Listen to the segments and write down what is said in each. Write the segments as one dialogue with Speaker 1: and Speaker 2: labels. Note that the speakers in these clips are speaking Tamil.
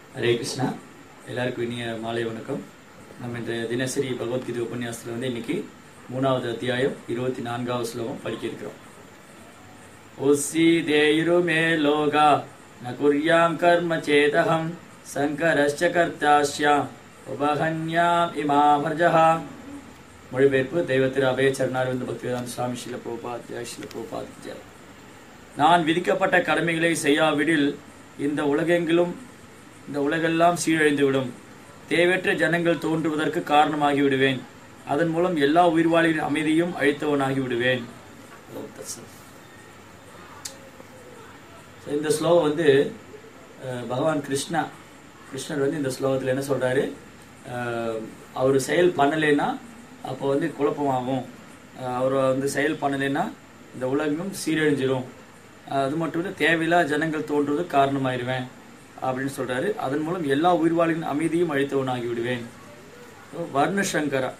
Speaker 1: ஹரே கிருஷ்ணா எல்லாருக்கும் இனிய மாலை வணக்கம் நம்ம இந்த தினசரி பகவத்கீதை உபன்யாசத்தில் வந்து இன்னைக்கு மூணாவது அத்தியாயம் இருபத்தி நான்காவது ஸ்லோகம் படிக்க இருக்கிறோம் உசி தேயுருமே லோகா ந குர்யாம் கர்ம சேதகம் சங்கரஸ்ச கர்த்தாஸ்யாம் உபகன்யாம் இமாமர்ஜஹா மொழிபெயர்ப்பு தெய்வத்திரு அபய சரணாரவிந்த பக்திவேதாந்த சுவாமி ஸ்ரீல பிரபுபாத் ஜெய் ஸ்ரீல பிரபுபாத் ஜெய் நான் விதிக்கப்பட்ட கடமைகளை செய்யாவிடில் இந்த உலகெங்கிலும் இந்த உலகெல்லாம் சீரழிந்துவிடும் தேவையற்ற ஜனங்கள் தோன்றுவதற்கு காரணமாகி விடுவேன் அதன் மூலம் எல்லா உயிர்வாழிகளின் அமைதியும் அழித்தவனாகி விடுவேன் ஓ, that's it. So, இந்த ஸ்லோகம் வந்து அஹ், பகவான் கிருஷ்ணா கிருஷ்ணர் வந்து இந்த ஸ்லோகத்தில் என்ன சொல்றாரு அஹ், அவர் செயல் பண்ணலைன்னா அப்போ வந்து குழப்பமாகும் அஹ், அவர் வந்து செயல் பண்ணலைன்னா இந்த உலகம் சீரழிஞ்சிரும் அஹ், அது மட்டும் இல்லை தேவையில்லா ஜனங்கள் தோன்றுவதற்கு காரணமாயிருவேன் அப்படின்னு சொல்றாரு அதன் மூலம் எல்லா உயிர்வாழிகளின் அமைதியும் அழித்தவனாகி விடுவேன் So, வர்ணசங்கரா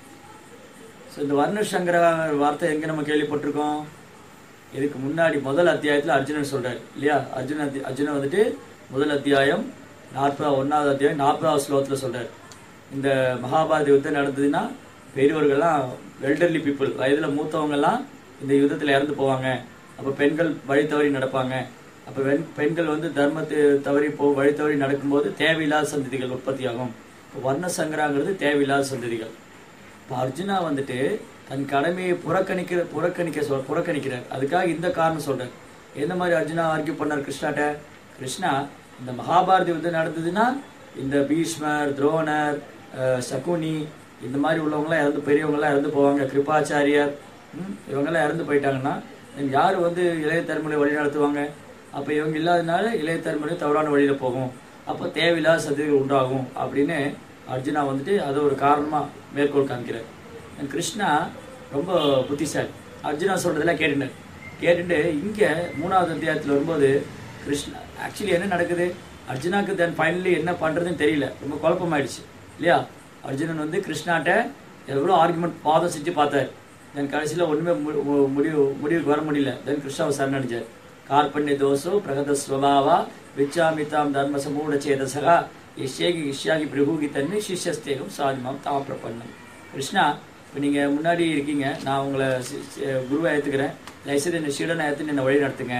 Speaker 1: ஸோ இந்த வர்ணசங்கர வார்த்தை எங்க நம்ம கேள்விப்பட்டிருக்கோம் இதுக்கு முன்னாடி முதல் அத்தியாயத்துல அர்ஜுனன் சொல்றாரு இல்லையா அர்ஜுன அத்தி- அர்ஜுனன் வந்துட்டு முதல் அத்தியாயம் நாற்பது ஒன்னாவது அத்தியாயம் நாற்பதாவது ஸ்லோகத்துல சொல்றாரு இந்த மகாபாரத யுத்தம் நடந்ததுன்னா பெரியவர்கள்லாம் எல்டர்லி பீப்புள் வயதுல மூத்தவங்க எல்லாம் இந்த யுத்தத்துல இறந்து போவாங்க அப்ப பெண்கள் வழி தவறி நடப்பாங்க அப்ப வெண்- பெண்கள் வந்து தர்மத்தை தவறி போ வழி தவறி நடக்கும்போது தேவையில்லாத சந்ததிகள் உற்பத்தியாகும் இப்ப வர்ண சங்கராங்கிறது தேவையில்லாத சந்ததிகள் இப்போ அர்ஜுனா வந்துட்டு தன் கடமையை புறக்கணிக்கிற புறக்கணிக்க சொல் புறக்கணிக்கிறார் அதுக்காக இந்த காரணம் சொல்றார் எந்த மாதிரி அர்ஜுனா ஆர்கியூ பண்ணார் கிருஷ்ணாட்ட கிருஷ்ணா இந்த மகாபாரத யுத்தம் நடந்ததுன்னா இந்த பீஷ்மர் துரோணர் அஹ், சகுனி இந்த மாதிரி உள்ளவங்களாம் இறந்து பெரியவங்களாம் இறந்து போவாங்க கிருபாச்சாரியர் ம், இவங்கெல்லாம் இறந்து போயிட்டாங்கன்னா then யார் வந்து இளைய தலைமுறை வழி நடத்துவாங்க அப்போ இவங்க இல்லாதனால இளைய தலைமுறை தவறான வழியில போகும் அப்போ தேவையில்லாத சந்ததிகள் உண்டாகும் அப்படின்னு அர்ஜுனா வந்துட்டு அதை ஒரு காரணமா மேற்கோள் காமிக்கிறார் And கிருஷ்ணா ரொம்ப புத்திசாலி அர்ஜுனா சொல்றதெல்லாம் கேட்டுட்டார் கேட்டுட்டு இங்க மூணாவது அத்தியாயத்துல வரும்போது கிருஷ்ணா ஆக்சுவலி என்ன நடக்குது அர்ஜுனாக்கு தென் ஃபைனலி என்ன பண்றதுன்னு தெரியல ரொம்ப குழப்பமாயிடுச்சு இல்லையா அர்ஜுனன் வந்து கிருஷ்ணாட்ட எவ்வளோ ஆர்குமெண்ட் பாதம் செஞ்சு பார்த்தார் தென் கடைசியில் ஒன்றுமே மு- மு- முடிவு முடிவுக்கு வர முடியல தென் கிருஷ்ணாவை சரணடைஞ்சார் கார்பண்ய தோசோ பிரகத ஸ்வபாவா விச்சாமிதாம் தர்ம சமூட சேதசகா இஷ்யேகி இஷ்யாகி பிரபுகி தன்மை சிஷ்யஸ்தேகம் சாதிமாம் தாம் பிரபன்னம் கிருஷ்ணா இப்போ நீங்கள் முன்னாடி இருக்கீங்க நான் உங்களை சி- சி- குருவை ஏற்றுக்கிறேன் தயவுசெய்து என்னை சீடனை ஏற்று என்னை வழி நடத்துங்க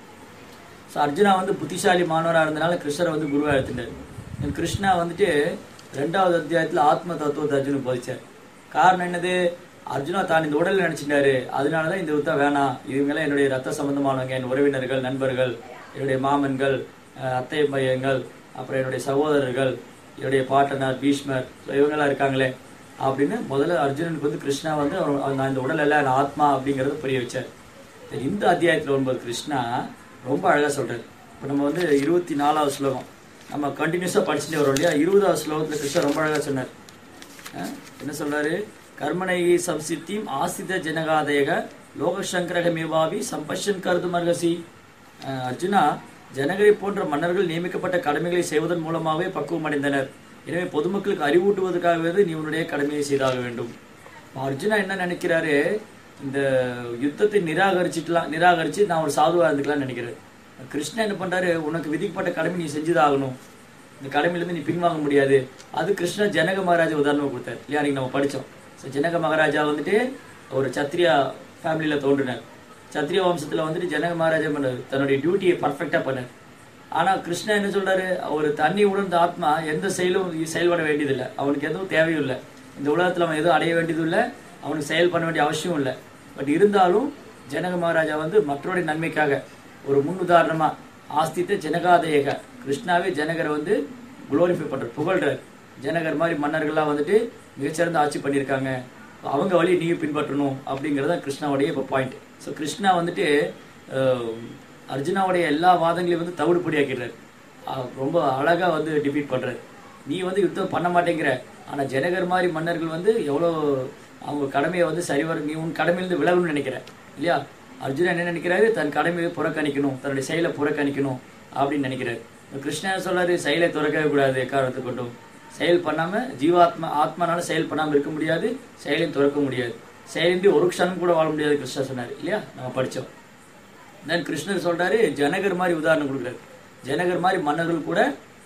Speaker 1: ஸோ அர்ஜுனா வந்து புத்திசாலி மாணவராக இருந்தனால கிருஷ்ணரை வந்து குருவா எடுத்துட்டார் And கிருஷ்ணா வந்துட்டு ரெண்டாவது அத்தியாயத்தில் ஆத்ம தத்துவத்தை அர்ஜுனன் போதிச்சார் காரணம் என்னது அர்ஜுனா தான் இந்த உடல் நினைச்சிட்டாரு அதனால தான் இந்த யுத்தம் வேணாம் இவங்கெல்லாம் என்னுடைய ரத்த சம்பந்தமானவங்க என் உறவினர்கள் நண்பர்கள் என்னுடைய மாமன்கள் அஹ், அத்தை பையன்கள் அப்புறம் என்னுடைய சகோதரர்கள் என்னுடைய பாட்டனார் பீஷ்மர் ஸோ இவங்கெல்லாம் இருக்காங்களே அப்படின்னு முதல்ல அர்ஜுனனுக்கு வந்து கிருஷ்ணா வந்து அவர் அவர் நான் இந்த உடல் அல்ல நான் ஆத்மா அப்படிங்கறத புரிய வச்சார் சரி, இந்த அத்தியாயத்தில் வரும்போது கிருஷ்ணா ரொம்ப அழகா சொல்றாரு இப்போ நம்ம வந்து இருபத்தி நாலாவது ஸ்லோகம் நம்ம கண்டினியூஸாக படிச்சுட்டே வரோம் இல்லையா இருபதாவது ஸ்லோகத்தில் கிருஷ்ணா ரொம்ப அழகா சொன்னார் அஹ், என்ன சொல்றாரு கர்மனை சம்சித்தியும் ஆசித ஜனகாதேக லோகசங்கரகமேவாவி சம்பஷன் கருது மர்கசி அஹ், அர்ஜுனா ஜனகரை போன்ற மன்னர்கள் நியமிக்கப்பட்ட கடமைகளை செய்வதன் மூலமாகவே பக்குவம் அடைந்தனர் எனவே பொதுமக்களுக்கு அறிவூட்டுவதற்காகவே நீ உன்னுடைய கடமையை செய்தாக வேண்டும் இப்ப அர்ஜுனா என்ன நினைக்கிறாரு இந்த யுத்தத்தை நிராகரிச்சுக்கலாம் நிராகரிச்சு நான் ஒரு சாதுவா இருந்துக்கலாம்னு நினைக்கிறேன் கிருஷ்ணன் என்ன பண்றாரு உனக்கு விதிக்கப்பட்ட கடமை நீ செஞ்சுதாகணும் இந்த கடமையிலிருந்து நீ பின்வாங்க முடியாது அது கிருஷ்ண ஜனக மகாராஜா உதாரணமா கொடுத்தாரு இல்லையா அன்னைக்கு நம்ம படிச்சோம் So, ஜனக மகாராஜா வந்துட்டு ஒரு சத்திரியா ஃபேமிலியில தோன்றினார் சத்திரிய வம்சத்துல வந்துட்டு ஜனக மகாராஜா பண்ணாரு தன்னுடைய டியூட்டியை பர்ஃபெக்டா பண்ணார் ஆனா கிருஷ்ணா என்ன சொல்றாரு ஒரு தண்ணி உணர்ந்த ஆத்மா எந்த செயலும் செயல்பட வேண்டியதில்லை அவனுக்கு எதுவும் தேவையும் இல்லை இந்த உலகத்துல அவன் எதுவும் அடைய வேண்டியதும் இல்லை அவனுக்கு செயல் பண்ண வேண்டிய அவசியம் இல்லை பட் இருந்தாலும் ஜனக மகாராஜா வந்து மற்றவருடைய நன்மைக்காக ஒரு முன் உதாரணமா ஆஸ்தித்த ஜனகாதேக கிருஷ்ணாவே ஜனகரை வந்து குளோரிஃபை பண்றார் புகழ்றார் ஜனகர் மாதிரி மன்னர்கள்லாம் வந்துட்டு மிகச்சிறந்த ஆட்சி பண்ணியிருக்காங்க அவங்க வழி நீயும் பின்பற்றணும் அப்படிங்கிறது தான் கிருஷ்ணாவுடைய இப்போ பாயிண்ட் ஸோ கிருஷ்ணா வந்துட்டு அஹ், அர்ஜுனாவுடைய எல்லா வாதங்களையும் வந்து தவிடுபடியாக்கிடுறாரு அஹ், ரொம்ப அழகா வந்து டிபீட் பண்றாரு நீ வந்து யுத்தம் பண்ண மாட்டேங்கிற ஆனா ஜனகர் மாதிரி மன்னர்கள் வந்து எவ்வளோ அவங்க கடமையை வந்து சரிவர நீ உன் கடமையிலிருந்து விலகணும்னு நினைக்கிற இல்லையா அர்ஜுனன் என்ன நினைக்கிறாரு தன் கடமையை புறக்கணிக்கணும் தன்னுடைய செயலை புறக்கணிக்கணும் அப்படின்னு நினைக்கிறாரு கிருஷ்ணன் என்ன சொல்றாரு செயலை துறக்கவே கூடாது காரணத்தை கொண்டும் செயல் பண்ணாம ஜீவாத்மா ஆத்மானால செயல் பண்ணாம இருக்க முடியாது செயலையும் துறக்க முடியாது செயலின்றி ஒரு க்ஷணம் கூட வாழ முடியாது கிருஷ்ணா சொன்னார் இல்லையா நம்ம படிச்சோம் தென் கிருஷ்ணர் சொல்றாரு ஜனகர் மாதிரி உதாரணம் கொடுக்குறாரு ஜனகர் மாதிரி மன்னர்கள் கூட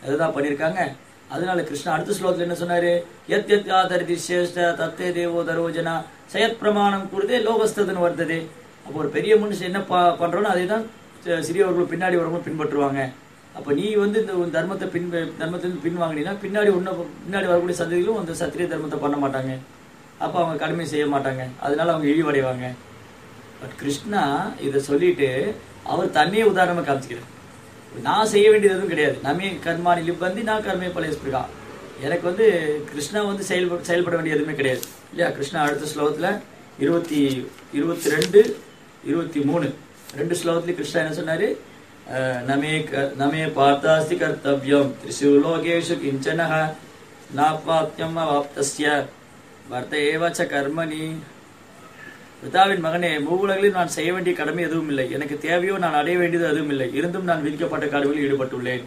Speaker 1: அதுதான் பண்ணியிருக்காங்க அதனால கிருஷ்ணா அடுத்த ஸ்லோகத்துல என்ன சொன்னாரு எத் எத் ஆதரிதி சேஷ்ட தத்தே தேவோ தரோஜனா சயத் பிரமாணம் கூறுதே லோகஸ்ததுன்னு வர்த்தது அப்போ ஒரு பெரிய மனுஷன் என்ன ப- பண்றோனோ அதை தான் சி- சிறியவர்கள் பின்னாடி வரவங்க பின்பற்றுவாங்க அப்ப நீ வந்து இந்த உன் தர்மத்தை பின் தர்மத்திலிருந்து பின் வாங்கினீங்கன்னா பின்னாடி உன்ன பின்னாடி வரக்கூடிய சந்ததிகளும் அந்த சத்திரிய தர்மத்தை பண்ண மாட்டாங்க அப்ப அவங்க கடமை செய்ய மாட்டாங்க அதனால அவங்க இழிவடைவாங்க பட் கிருஷ்ணா இதை சொல்லிட்டு அவர் தன்னையே உதாரணமா காமிச்சுக்கிறார் நான் செய்ய வேண்டியது எதுவும் கிடையாது நம்மே கர்மானி லிப்பந்தி நான் கர்மே பலேஸ்பிருக்கா எனக்கு வந்து கிருஷ்ணா வந்து செயல்பட செயல்பட வேண்டிய எதுவுமே கிடையாது இல்லையா கிருஷ்ணா அடுத்த ஸ்லோகத்துல இருபத்தி இருபத்தி ரெண்டு இருபத்தி மூணு ரெண்டு ஸ்லோகத்துல கிருஷ்ணா என்ன சொன்னாரு அஹ், நமே க- நமே பார்த்தாஸ்தி கர்த்தவ்யம் திரிசு லோகேஷு கிஞ்சனஹ நாப்பாத்தியம் அவாப்தஸ்ய வர்த்த ஏவச்ச கர்மணி பிதாவின் மகனே மூவுலகில் நான் செய்ய வேண்டிய கடமை எதுவும் இல்லை எனக்கு தேவையோ நான் அடைய வேண்டியது எதுவும் இல்லை இருந்தும் நான் விதிக்கப்பட்ட கடமையில் ஈடுபட்டுள்ளேன்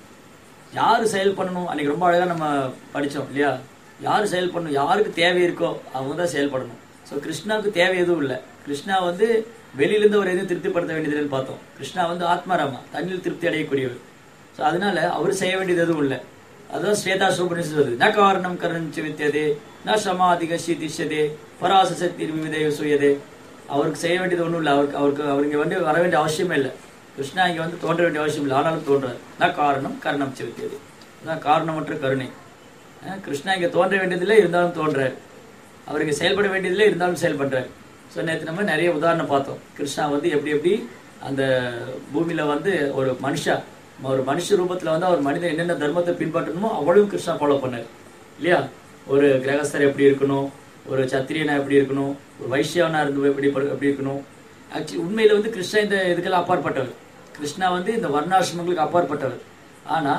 Speaker 1: யாரு செயல் பண்ணணும் அன்னைக்கு ரொம்ப அழகா நம்ம படிச்சோம் இல்லையா யாரு செயல் பண்ணணும் யாருக்கு தேவை இருக்கோ அவங்க தான் செயல்படணும் ஸோ கிருஷ்ணாவுக்கு தேவை எதுவும் இல்லை கிருஷ்ணா வந்து வெளியிலிருந்து ஒரு எதுவும் திருப்திப்படுத்த வேண்டியதுன்னு பார்த்தோம் கிருஷ்ணா வந்து ஆத்மாராமா தண்ணியில் திருப்தி அடையக்கூடியவர் ஸோ அதனால அவர் செய்ய வேண்டியது எதுவும் இல்லை அதுதான் ஸ்வேதா சோபனிஷம் சொல்லுது ந காரணம் கரணம் வித்தியதே ந சமாதிக திஷ்யதே பராசக்தி விவிதே சுயதே அவருக்கு செய்ய வேண்டியது ஒன்றும் இல்லை அவருக்கு அவருக்கு அவர் இங்க வந்து வர வேண்டிய அவசியமே இல்லை கிருஷ்ணா இங்க வந்து தோன்ற வேண்டிய அவசியம் இல்லை ஆனாலும் தோன்றார் ந காரணம் கரணம் செலுத்தியது அதான் காரணமற்ற கருணை அஹ் கிருஷ்ணா இங்க தோன்ற வேண்டியதில்லை இருந்தாலும் தோன்றார் அவர் இங்க செயல்பட வேண்டியதில்லை இருந்தாலும் செயல்படுறார் ஸோ நேற்று நம்ம நிறைய உதாரணம் பார்த்தோம் கிருஷ்ணா வந்து எப்படி எப்படி அந்த பூமியில வந்து ஒரு மனுஷா ஒரு மனுஷ ரூபத்துல வந்து அவர் மனிதன் என்னென்ன தர்மத்தை பின்பற்றணுமோ அவ்வளவும் கிருஷ்ணா ஃபாலோ பண்ணார் இல்லையா ஒரு கிரகஸ்தர் எப்படி இருக்கணும் ஒரு சத்திரியனா எப்படி இருக்கணும் ஒரு வைஷ்யவனா இருந்து எப்படி படு- எப்படி இருக்கணும் ஆக்சுவலி உண்மையில வந்து கிருஷ்ணா இந்த இதுக்கெல்லாம் அப்பாற்பட்டவர் கிருஷ்ணா வந்து இந்த வர்ணாசிரமங்களுக்கு அப்பாற்பட்டவர் ஆனா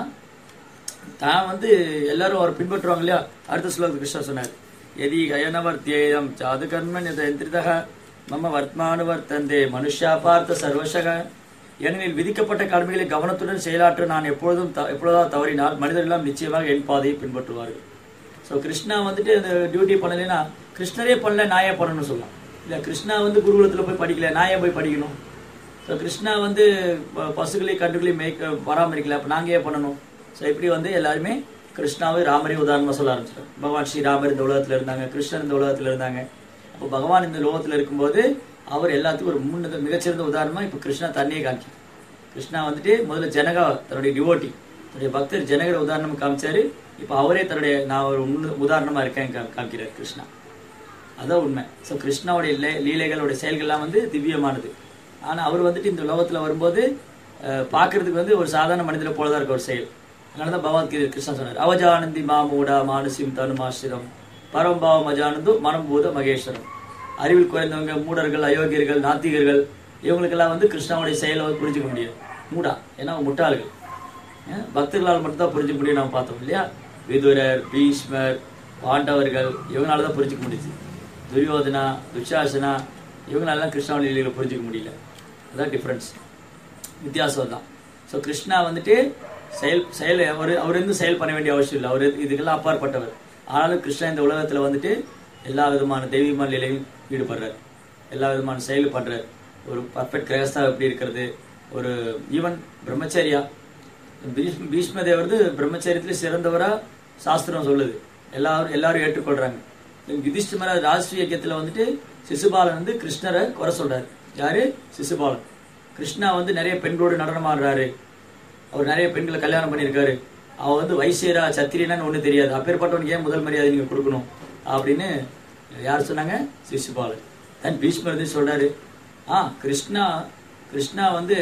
Speaker 1: தான் வந்து எல்லாரும் அவர் பின்பற்றுவாங்க இல்லையா அடுத்த ஸ்லோகத்தில் கிருஷ்ணா சொன்னார் எதி கயனவர்த்தியேயம் சாது கர்மன் எந்திரிதக மம வர்த்மானு வர்த்தந்தே மனுஷா பார்த்த சர்வசக ஏனெனில் விதிக்கப்பட்ட கடமைகளை கவனத்துடன் செயலாற்ற நான் எப்பொழுதும் த- எப்பொழுதாவது தவறினால் மனிதர்கள் எல்லாம் நிச்சயமாக என் பாதையை பின்பற்றுவார்கள் ஸோ கிருஷ்ணா வந்துட்டு அந்த டியூட்டி பண்ணலைன்னா கிருஷ்ணரே பண்ணல நான் ஏன் பண்ணணும்னு சொல்லலாம் இல்லை கிருஷ்ணா வந்து குருகுலத்தில் போய் படிக்கல நான் ஏன் போய் படிக்கணும் ஸோ கிருஷ்ணா வந்து ப- பசுகளை கன்றுகளை மேய்க்க பராமரிக்கல அப்போ நாங்கள் ஏன் பண்ணணும் ஸோ இப்படி வந்து எல்லாருமே கிருஷ்ணாவை ராமரே உதாரணமாக சொல்ல ஆரம்பிச்சிட்டோம் பகவான் ஸ்ரீராமர் இந்த உலகத்தில் இருந்தாங்க கிருஷ்ணர் இந்த உலகத்தில் இருந்தாங்க அப்போ பகவான் இந்த லோகத்தில் இருக்கும்போது அவர் எல்லாத்துக்கும் ஒரு முன்ன மிகச்சிறந்த உதாரணமாக இப்போ கிருஷ்ணா தண்ணியை காமிச்சார் கிருஷ்ணா வந்துட்டு முதல்ல ஜனகா தன்னுடைய டிவோட்டி தன்னுடைய பக்தர் ஜனகரை உதாரணம் காமிச்சாரு இப்போ அவரே தன்னுடைய நான் ஒரு முன்னு உதாரணமாக இருக்கேன் கா- காமிக்கிறார் கிருஷ்ணா அதான் உண்மை ஸோ கிருஷ்ணாவுடைய லே- லீலைகளுடைய செயல்கள்லாம் வந்து திவ்யமானது ஆனால் அவர் வந்துட்டு இந்த லோகத்தில் வரும்போது அஹ், பார்க்கறதுக்கு வந்து ஒரு சாதாரண மனிதரை போல தான் இருக்க ஒரு செயல் அதனால தான் பகவத்கீதை கிருஷ்ணா சொன்னார் அவஜானந்தி மாமூடா மானுசிம் தனுமாசிரம் பரம்பாவம் அஜானந்து மனம்பூத மகேஸ்வரம் அறிவில் குறைந்தவங்க மூடர்கள் அயோக்கியர்கள் நாத்திகர்கள் இவங்களுக்கெல்லாம் வந்து கிருஷ்ணாவுடைய செயலை வந்து புரிஞ்சுக்க முடியாது மூடா ஏன்னா அவங்க முட்டாள்கள் அஹ், பக்தர்களால் மட்டும்தான் புரிஞ்சுக்க முடியும் நம்ம பார்த்தோம் இல்லையா விதுரர் பீஷ்மர் பாண்டவர்கள் இவங்களால தான் புரிஞ்சுக்க முடியுது துரியோதனா துஷாசனா இவங்களாலாம் கிருஷ்ணாவுடைய லீலைகளை புரிஞ்சுக்க முடியல அதான் டிஃப்ரென்ஸ் வித்தியாசம் தான் ஸோ கிருஷ்ணா வந்துட்டு செயல் செயல் அவர் அவர் வந்து செயல் பண்ண வேண்டிய அவசியம் இல்லை அவர் இதுக்கெல்லாம் அப்பாற்பட்டவர் ஆனாலும் கிருஷ்ணா இந்த உலகத்தில் வந்துட்டு எல்லா விதமான தெய்வீகமான நிலையும் ஈடுபடுறார் எல்லா விதமான செயல் பண்றார் ஒரு பர்ஃபெக்ட் கிரகஸ்தா எப்படி இருக்கிறது ஒரு ஈவன் பிரம்மச்சரியா பீஷ்ம பீஷ்ம தேவர் வந்து பிரம்மச்சரியத்துல சிறந்தவரா சாஸ்திரம் சொல்லுது எல்லாரும் எல்லாரும் ஏற்றுக்கொள்றாங்க யுதிஷ்டிமர ராஷ்டிரிய இயக்கத்துல வந்துட்டு சிசுபாலன் வந்து கிருஷ்ணரை குறை சொல்றாரு யாரு சிசுபாலன் கிருஷ்ணா வந்து நிறைய பெண்களோடு நடனம் ஆடுறாரு அவர் நிறைய பெண்களை கல்யாணம் பண்ணியிருக்காரு அவன் வந்து வைசியரா சத்திரியனான்னு ஒண்ணு தெரியாது அப்பேற்பட்டவனுக்கு ஏன் முதல் மரியாதை நீங்க கொடுக்கணும் அப்படின்னு யார் சொன்னாங்க சிசுபாலன் தன் பீஷ்மர் வந்து சொல்றாரு ஆ கிருஷ்ணா கிருஷ்ணா வந்து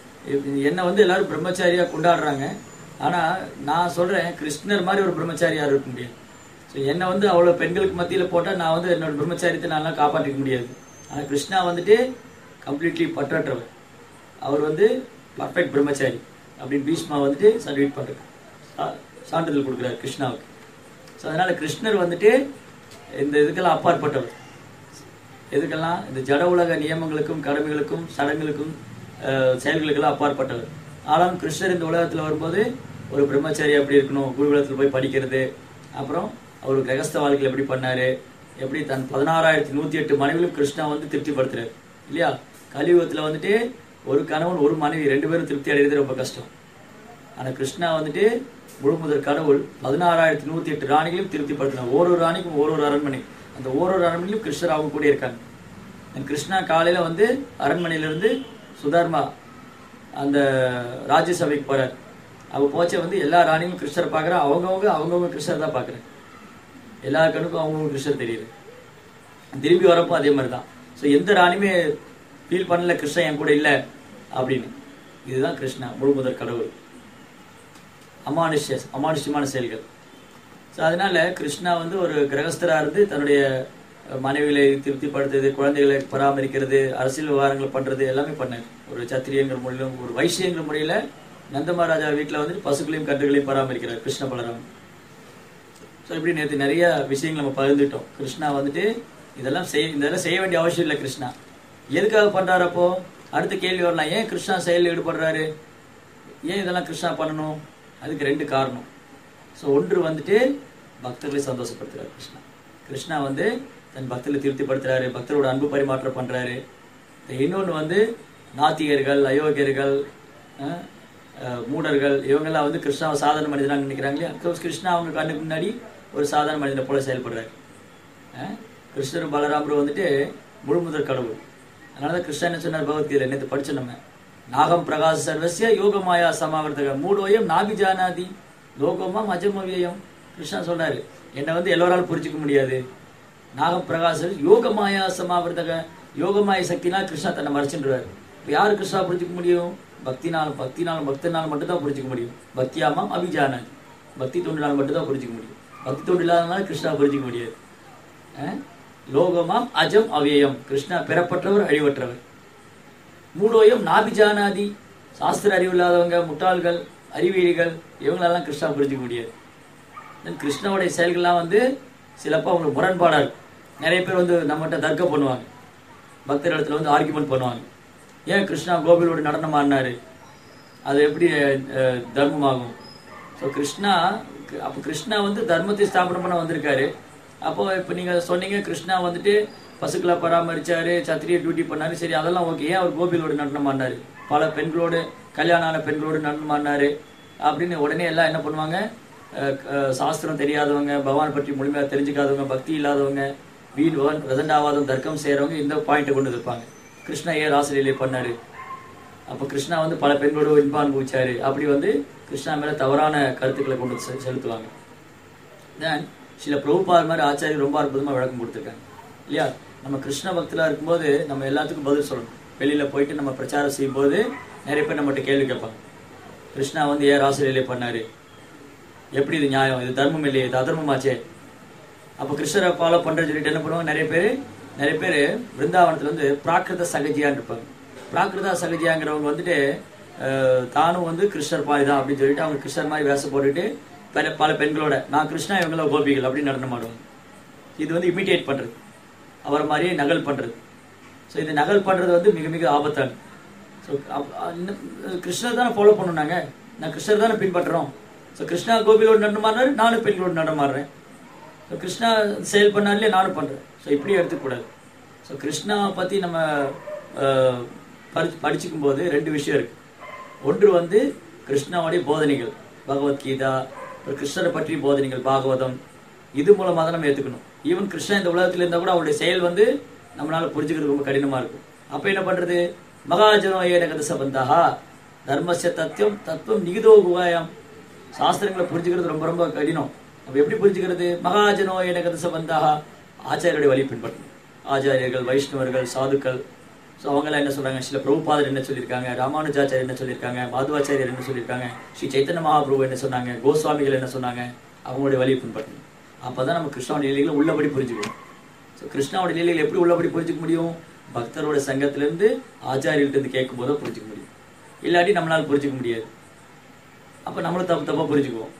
Speaker 1: என்ன வந்து எல்லாரும் பிரம்மச்சாரியா கொண்டாடுறாங்க ஆனா நான் சொல்றேன் கிருஷ்ணர் மாதிரி ஒரு பிரம்மச்சாரி யாரும் இருக்க முடியாது ஸோ என்னை வந்து அவ்வளோ பெண்களுக்கு மத்தியில் போட்டால் நான் வந்து என்னோட பிரம்மச்சாரியத்தை நான்லாம் காப்பாற்றிக்க முடியாது ஆனால் கிருஷ்ணா வந்துட்டு கம்ப்ளீட்லி பற்றற்றவர் அவர் வந்து பர்ஃபெக்ட் பிரம்மச்சாரி அப்படின்னு பீஷ்மா வந்துட்டு சர்டிஃபிகேட் பண்ணுறாரு சான்றிதழ் கொடுக்குறாரு கிருஷ்ணாவுக்கு ஸோ அதனால கிருஷ்ணர் வந்துட்டு இந்த இதுக்கெல்லாம் அப்பாற்பட்டவர் எதுக்கெல்லாம் இந்த ஜட உலக நியமங்களுக்கும் கடமைகளுக்கும் சடங்குகளுக்கும் அஹ், செயல்களுக்கெல்லாம் அப்பாற்பட்டவர் ஆனாலும் கிருஷ்ணர் இந்த உலகத்தில் வரும்போது ஒரு பிரம்மச்சாரி எப்படி இருக்கணும் குருகுலத்தில் போய் படிக்கிறது அப்புறம் அவர் கிரகஸ்த வாழ்க்கையில் எப்படி பண்ணாரு எப்படி தன் பதினாறாயிரத்தி நூத்தி எட்டு மனைவிலும் கிருஷ்ணா வந்து திருப்திப்படுத்துறாரு இல்லையா கலியுகத்தில் வந்துட்டு ஒரு கணவன் ஒரு மனைவி ரெண்டு பேரும் திருப்தி அடைகிறது ரொம்ப கஷ்டம் ஆனா கிருஷ்ணா வந்துட்டு முழு முதல் கடவுள் பதினாறாயிரத்தி நூத்தி எட்டு ராணிகளையும் திருப்திப்படுத்தினார் ஒரு ஒரு ராணிக்கும் ஒரு ஒரு அரண்மனை அந்த ஒரு ஒரு அரண்மனையிலும் கிருஷ்ணர் அவங்க கூட இருக்காங்க And கிருஷ்ணா காலையில வந்து அரண்மனையில இருந்து சுதர்மா அந்த ராஜ்யசபைக்கு போறார் அவ போச்ச வந்து எல்லா ராணிகளும் கிருஷ்ணரை பார்க்கறா அவங்கவுங்க அவங்கவுங்க கிருஷ்ணர் தான் பார்க்கறேன் எல்லா கண்ணுக்கும் அவங்கவுங்க கிருஷ்ணர் தெரியுது திரும்பி வரப்போ அதே மாதிரி தான் ஸோ எந்த ராணியுமே ஃபீல் பண்ணல கிருஷ்ணன் என் கூட இல்லை அப்படின்னு இதுதான் கிருஷ்ணா முழு முதற் கடவுள் அமானுஷ்ய அமானுஷ்யமான செயல்கள் ஸோ அதனால கிருஷ்ணா வந்து ஒரு கிரகஸ்தரா இருந்து தன்னுடைய மனைவிகளை திருப்திப்படுத்துறது குழந்தைகளை பராமரிக்கிறது அரசியல் விவகாரங்களை பண்றது எல்லாமே பண்ணார் ஒரு சத்திரியங்கிற முறையிலும் ஒரு வைசியங்கிற முறையில நந்தமகாராஜா வீட்டில் வந்து பசுக்களையும் கன்றுகளையும் பராமரிக்கிறார் கிருஷ்ண பலராமன் ஸோ இப்படி நேற்று நிறைய விஷயங்கள் நம்ம பகிர்ந்துட்டோம் கிருஷ்ணா வந்துட்டு இதெல்லாம் செய் இதெல்லாம் செய்ய வேண்டிய அவசியம் இல்லை கிருஷ்ணா எதுக்காக பண்றாரு அப்போ அடுத்த கேள்வி வரலாம் ஏன் கிருஷ்ணா செயலில் ஈடுபடுறாரு ஏன் இதெல்லாம் கிருஷ்ணா பண்ணணும் அதுக்கு ரெண்டு காரணம் ஸோ ஒன்று வந்துட்டு பக்தர்களை சந்தோஷப்படுத்துறாரு கிருஷ்ணா கிருஷ்ணா வந்து தன் பக்தர்களை திருப்திப்படுத்துறாரு பக்தரோட அன்பு பரிமாற்றம் பண்றாரு இன்னொன்று வந்து நாத்திகர்கள் அயோக்கியர்கள் அஹ், அஹ், மூடர்கள் இவங்கெல்லாம் வந்து கிருஷ்ணாவை சாதாரண மனிதனாக நினைக்கிறாங்க இல்லையா So, கிருஷ்ணா அவங்க கண்ணுக்கு முன்னாடி ஒரு சாதாரண மனிதனை போல செயல்படுறாரு அஹ், கிருஷ்ணரும் பலராமரும் வந்துட்டு முழுமுதற் கடவுள் அதனாலதான் கிருஷ்ணன் என்ன சொன்னார் பகவத்கீதை நேற்று படிச்ச நம்ம நாகம் பிரகாச சர்வசிய யோகமாயா சமாவர்த்தக மூடோயம் நாபி ஜானாதி லோகமாம் அஜமவியம் கிருஷ்ணா சொல்றாரு என்னை வந்து எல்லோராலும் புரிஞ்சுக்க முடியாது நாகம் பிரகாச யோகமாயா சமாவர்த்தக யோகமாய சக்தினால் கிருஷ்ணா தன்னை மறைச்சுன்றாரு இப்ப யாரு கிருஷ்ணா புரிஞ்சுக்க முடியும் பக்தினாலும் பக்தினாலும் பக்தனாலும் மட்டும்தான் புரிஞ்சுக்க முடியும் பக்தியாமாம் அபிஜானாதி பக்தி தொண்டினால் மட்டும்தான் புரிஞ்சுக்க முடியும் பக்தி தொண்டு இல்லாதனால கிருஷ்ணா புரிஞ்சுக்க முடியாது அஹ்? லோகமாம் அஜம் அவ்யயம் கிருஷ்ணா பெறப்பட்டவர் அழிவற்றவர் மூடோயம் நாபிஜானாதி சாஸ்திர அறிவு இல்லாதவங்க முட்டாள்கள் அறிவியலிகள் இவங்களெல்லாம் கிருஷ்ணா புரிஞ்சுக்க முடியாது Then கிருஷ்ணாவுடைய செயல்கள்லாம் வந்து சிலப்போ அவங்களுக்கு முரண்பாடா இருக்கும் நிறைய பேர் வந்து நம்மகிட்ட தர்க்கம் பண்ணுவாங்க பக்தர் இடத்துல வந்து ஆர்குமெண்ட் பண்ணுவாங்க ஏன் கிருஷ்ணா கோபிலோட நடனம் ஆடினாரு அது எப்படி அஹ், தர்மமாகும் ஸோ கிருஷ்ணா அப்போ கிருஷ்ணா வந்து தர்மத்தை ஸ்தாபனம் பண்ண வந்திருக்காரு அப்போ இப்போ நீங்க சொன்னீங்க கிருஷ்ணா வந்துட்டு பசுக்களை பராமரிச்சாரு சத்திரிய டியூட்டி பண்ணாரு சரி அதெல்லாம் ஓகே ஏன் அவர் கோபிலோட நடனம் ஆடினாரு பல பெண்களோடு கல்யாணம் ஆன பெண்களோடு நடனம் ஆடினாரு அப்படின்னு உடனே எல்லாம் என்ன பண்ணுவாங்க அஹ், அஹ், சாஸ்திரம் தெரியாதவங்க பகவான் பற்றி முழுமையா தெரிஞ்சுக்காதவங்க பக்தி இல்லாதவங்க வீண் பிரசண்டாவாதம் தர்க்கம் செய்யறவங்க இந்த பாயிண்ட்டை கொண்டு இருப்பாங்க கிருஷ்ணா ஏன் ராசலீலை பண்ணாரு அப்ப கிருஷ்ணா வந்து பல பெண்களோட இன்பம் அனுபவிச்சாரு அப்படி வந்து கிருஷ்ணா மேல தவறான கருத்துக்களை கொண்டு வந்து செ- செலுத்துவாங்க தென் சில பிரபுபார் மாதிரி ஆச்சாரியர் ரொம்ப அற்புதமா விளக்கம் கொடுத்துருக்காங்க இல்லையா நம்ம கிருஷ்ண பக்தலா இருக்கும்போது நம்ம எல்லாத்துக்கும் பதில் சொல்லணும் வெளியில போயிட்டு நம்ம பிரச்சாரம் செய்யும்போது நிறைய பேர் நம்மகிட்ட கேள்வி கேட்பாங்க கிருஷ்ணா வந்து ஏன் ராசலீலை பண்ணாரு எப்படி இது நியாயம் இது தர்மம் இல்லையே இது அதர்மமாச்சே அப்ப கிருஷ்ணரை ஃபாலோ பண்றேன்னு சொல்லிட்டு என்ன பண்ணுவாங்க நிறைய பேர் நிறைய பேர் பிருந்தாவனத்துல வந்து பிராகிருத சகஜியான்னு இருப்பாங்க பிராகிருத சகஜியாங்கிறவங்க வந்துட்டு அஹ், தானும் வந்து கிருஷ்ணர் பாய் தான் அப்படின்னு சொல்லிட்டு அவங்க கிருஷ்ணர் மாதிரி வேஷம் போட்டுட்டு பல பல பெண்களோட நான் கிருஷ்ணா இவங்கள கோபிகள் அப்படின்னு நடனம் ஆடுவாங்க இது வந்து இமிட்டேட் பண்றது அவர் மாதிரியே நகல் பண்றது ஸோ இந்த நகல் பண்றது வந்து மிக மிக ஆபத்தான ஸோ கிருஷ்ணர் தானே ஃபாலோ பண்ணணும் நாங்க நான் கிருஷ்ணர் தானே பின்பற்றுறோம் ஸோ கிருஷ்ணா கோபிகளோடு நடனமாடுறாரு நானும் பெண்களோடு நடனமாடுறேன் ஸோ கிருஷ்ணா செயல் பண்ணாலே நானும் பண்றேன் ஸோ இப்படி எடுத்துக்கூடாது ஸோ கிருஷ்ணாவை பத்தி நம்ம அஹ், படி படிச்சுக்கும் போது ரெண்டு விஷயம் இருக்கு ஒன்று வந்து கிருஷ்ணாவுடைய போதனைகள் பகவத்கீதா அப்புறம் கிருஷ்ணரை பற்றிய போதனைகள் பாகவதம் இது மூலமா தான் நம்ம ஏத்துக்கணும் ஈவன் கிருஷ்ணா இந்த உலகத்துல இருந்தா கூட அவருடைய செயல் வந்து நம்மளால புரிஞ்சுக்கிறது ரொம்ப கடினமா இருக்கும் அப்ப என்ன பண்றது மகாஜனோ ஏனகத சபந்தா தர்மஸ்ய தத்துவம் தத்துவம் நிகிதோ குகாயம் சாஸ்திரங்களை புரிஞ்சுக்கிறது ரொம்ப ரொம்ப கடினம் அப்ப எப்படி புரிஞ்சுக்கிறது மகாஜனோ ஏனகத சபந்தா ஆச்சாரியருடைய வழி பின்பற்றணும் ஆச்சாரியர்கள் வைஷ்ணவர்கள் சாதுக்கள் ஸோ அவங்கெல்லாம் என்ன சொல்றாங்க சில பிரபுபாதர் என்ன சொல்லியிருக்காங்க ராமானுஜாச்சாரியர் என்ன சொல்லியிருக்காங்க மாதுவாச்சாரியர் என்ன சொல்லியிருக்காங்க ஸ்ரீ சைத்தன்ய மகாபிரபு என்ன சொன்னாங்க கோஸ்வாமிகள் என்ன சொன்னாங்க அவங்களுடைய வழியை பின்பற்றணும் அப்பதான் நம்ம கிருஷ்ணாவோட லீலைகளை உள்ளபடி புரிஞ்சுக்கணும் ஸோ கிருஷ்ணாவோட லீலைகளை எப்படி உள்ளபடி புரிஞ்சுக்க முடியும் பக்தரோட சங்கத்திலிருந்து ஆச்சாரியர்கிட்ட இருந்து கேட்கும் போது புரிஞ்சுக்க முடியும் இல்லாட்டி நம்மளால புரிஞ்சுக்க முடியாது அப்ப நம்மளும் தப்பு தப்பா புரிஞ்சுக்குவோம்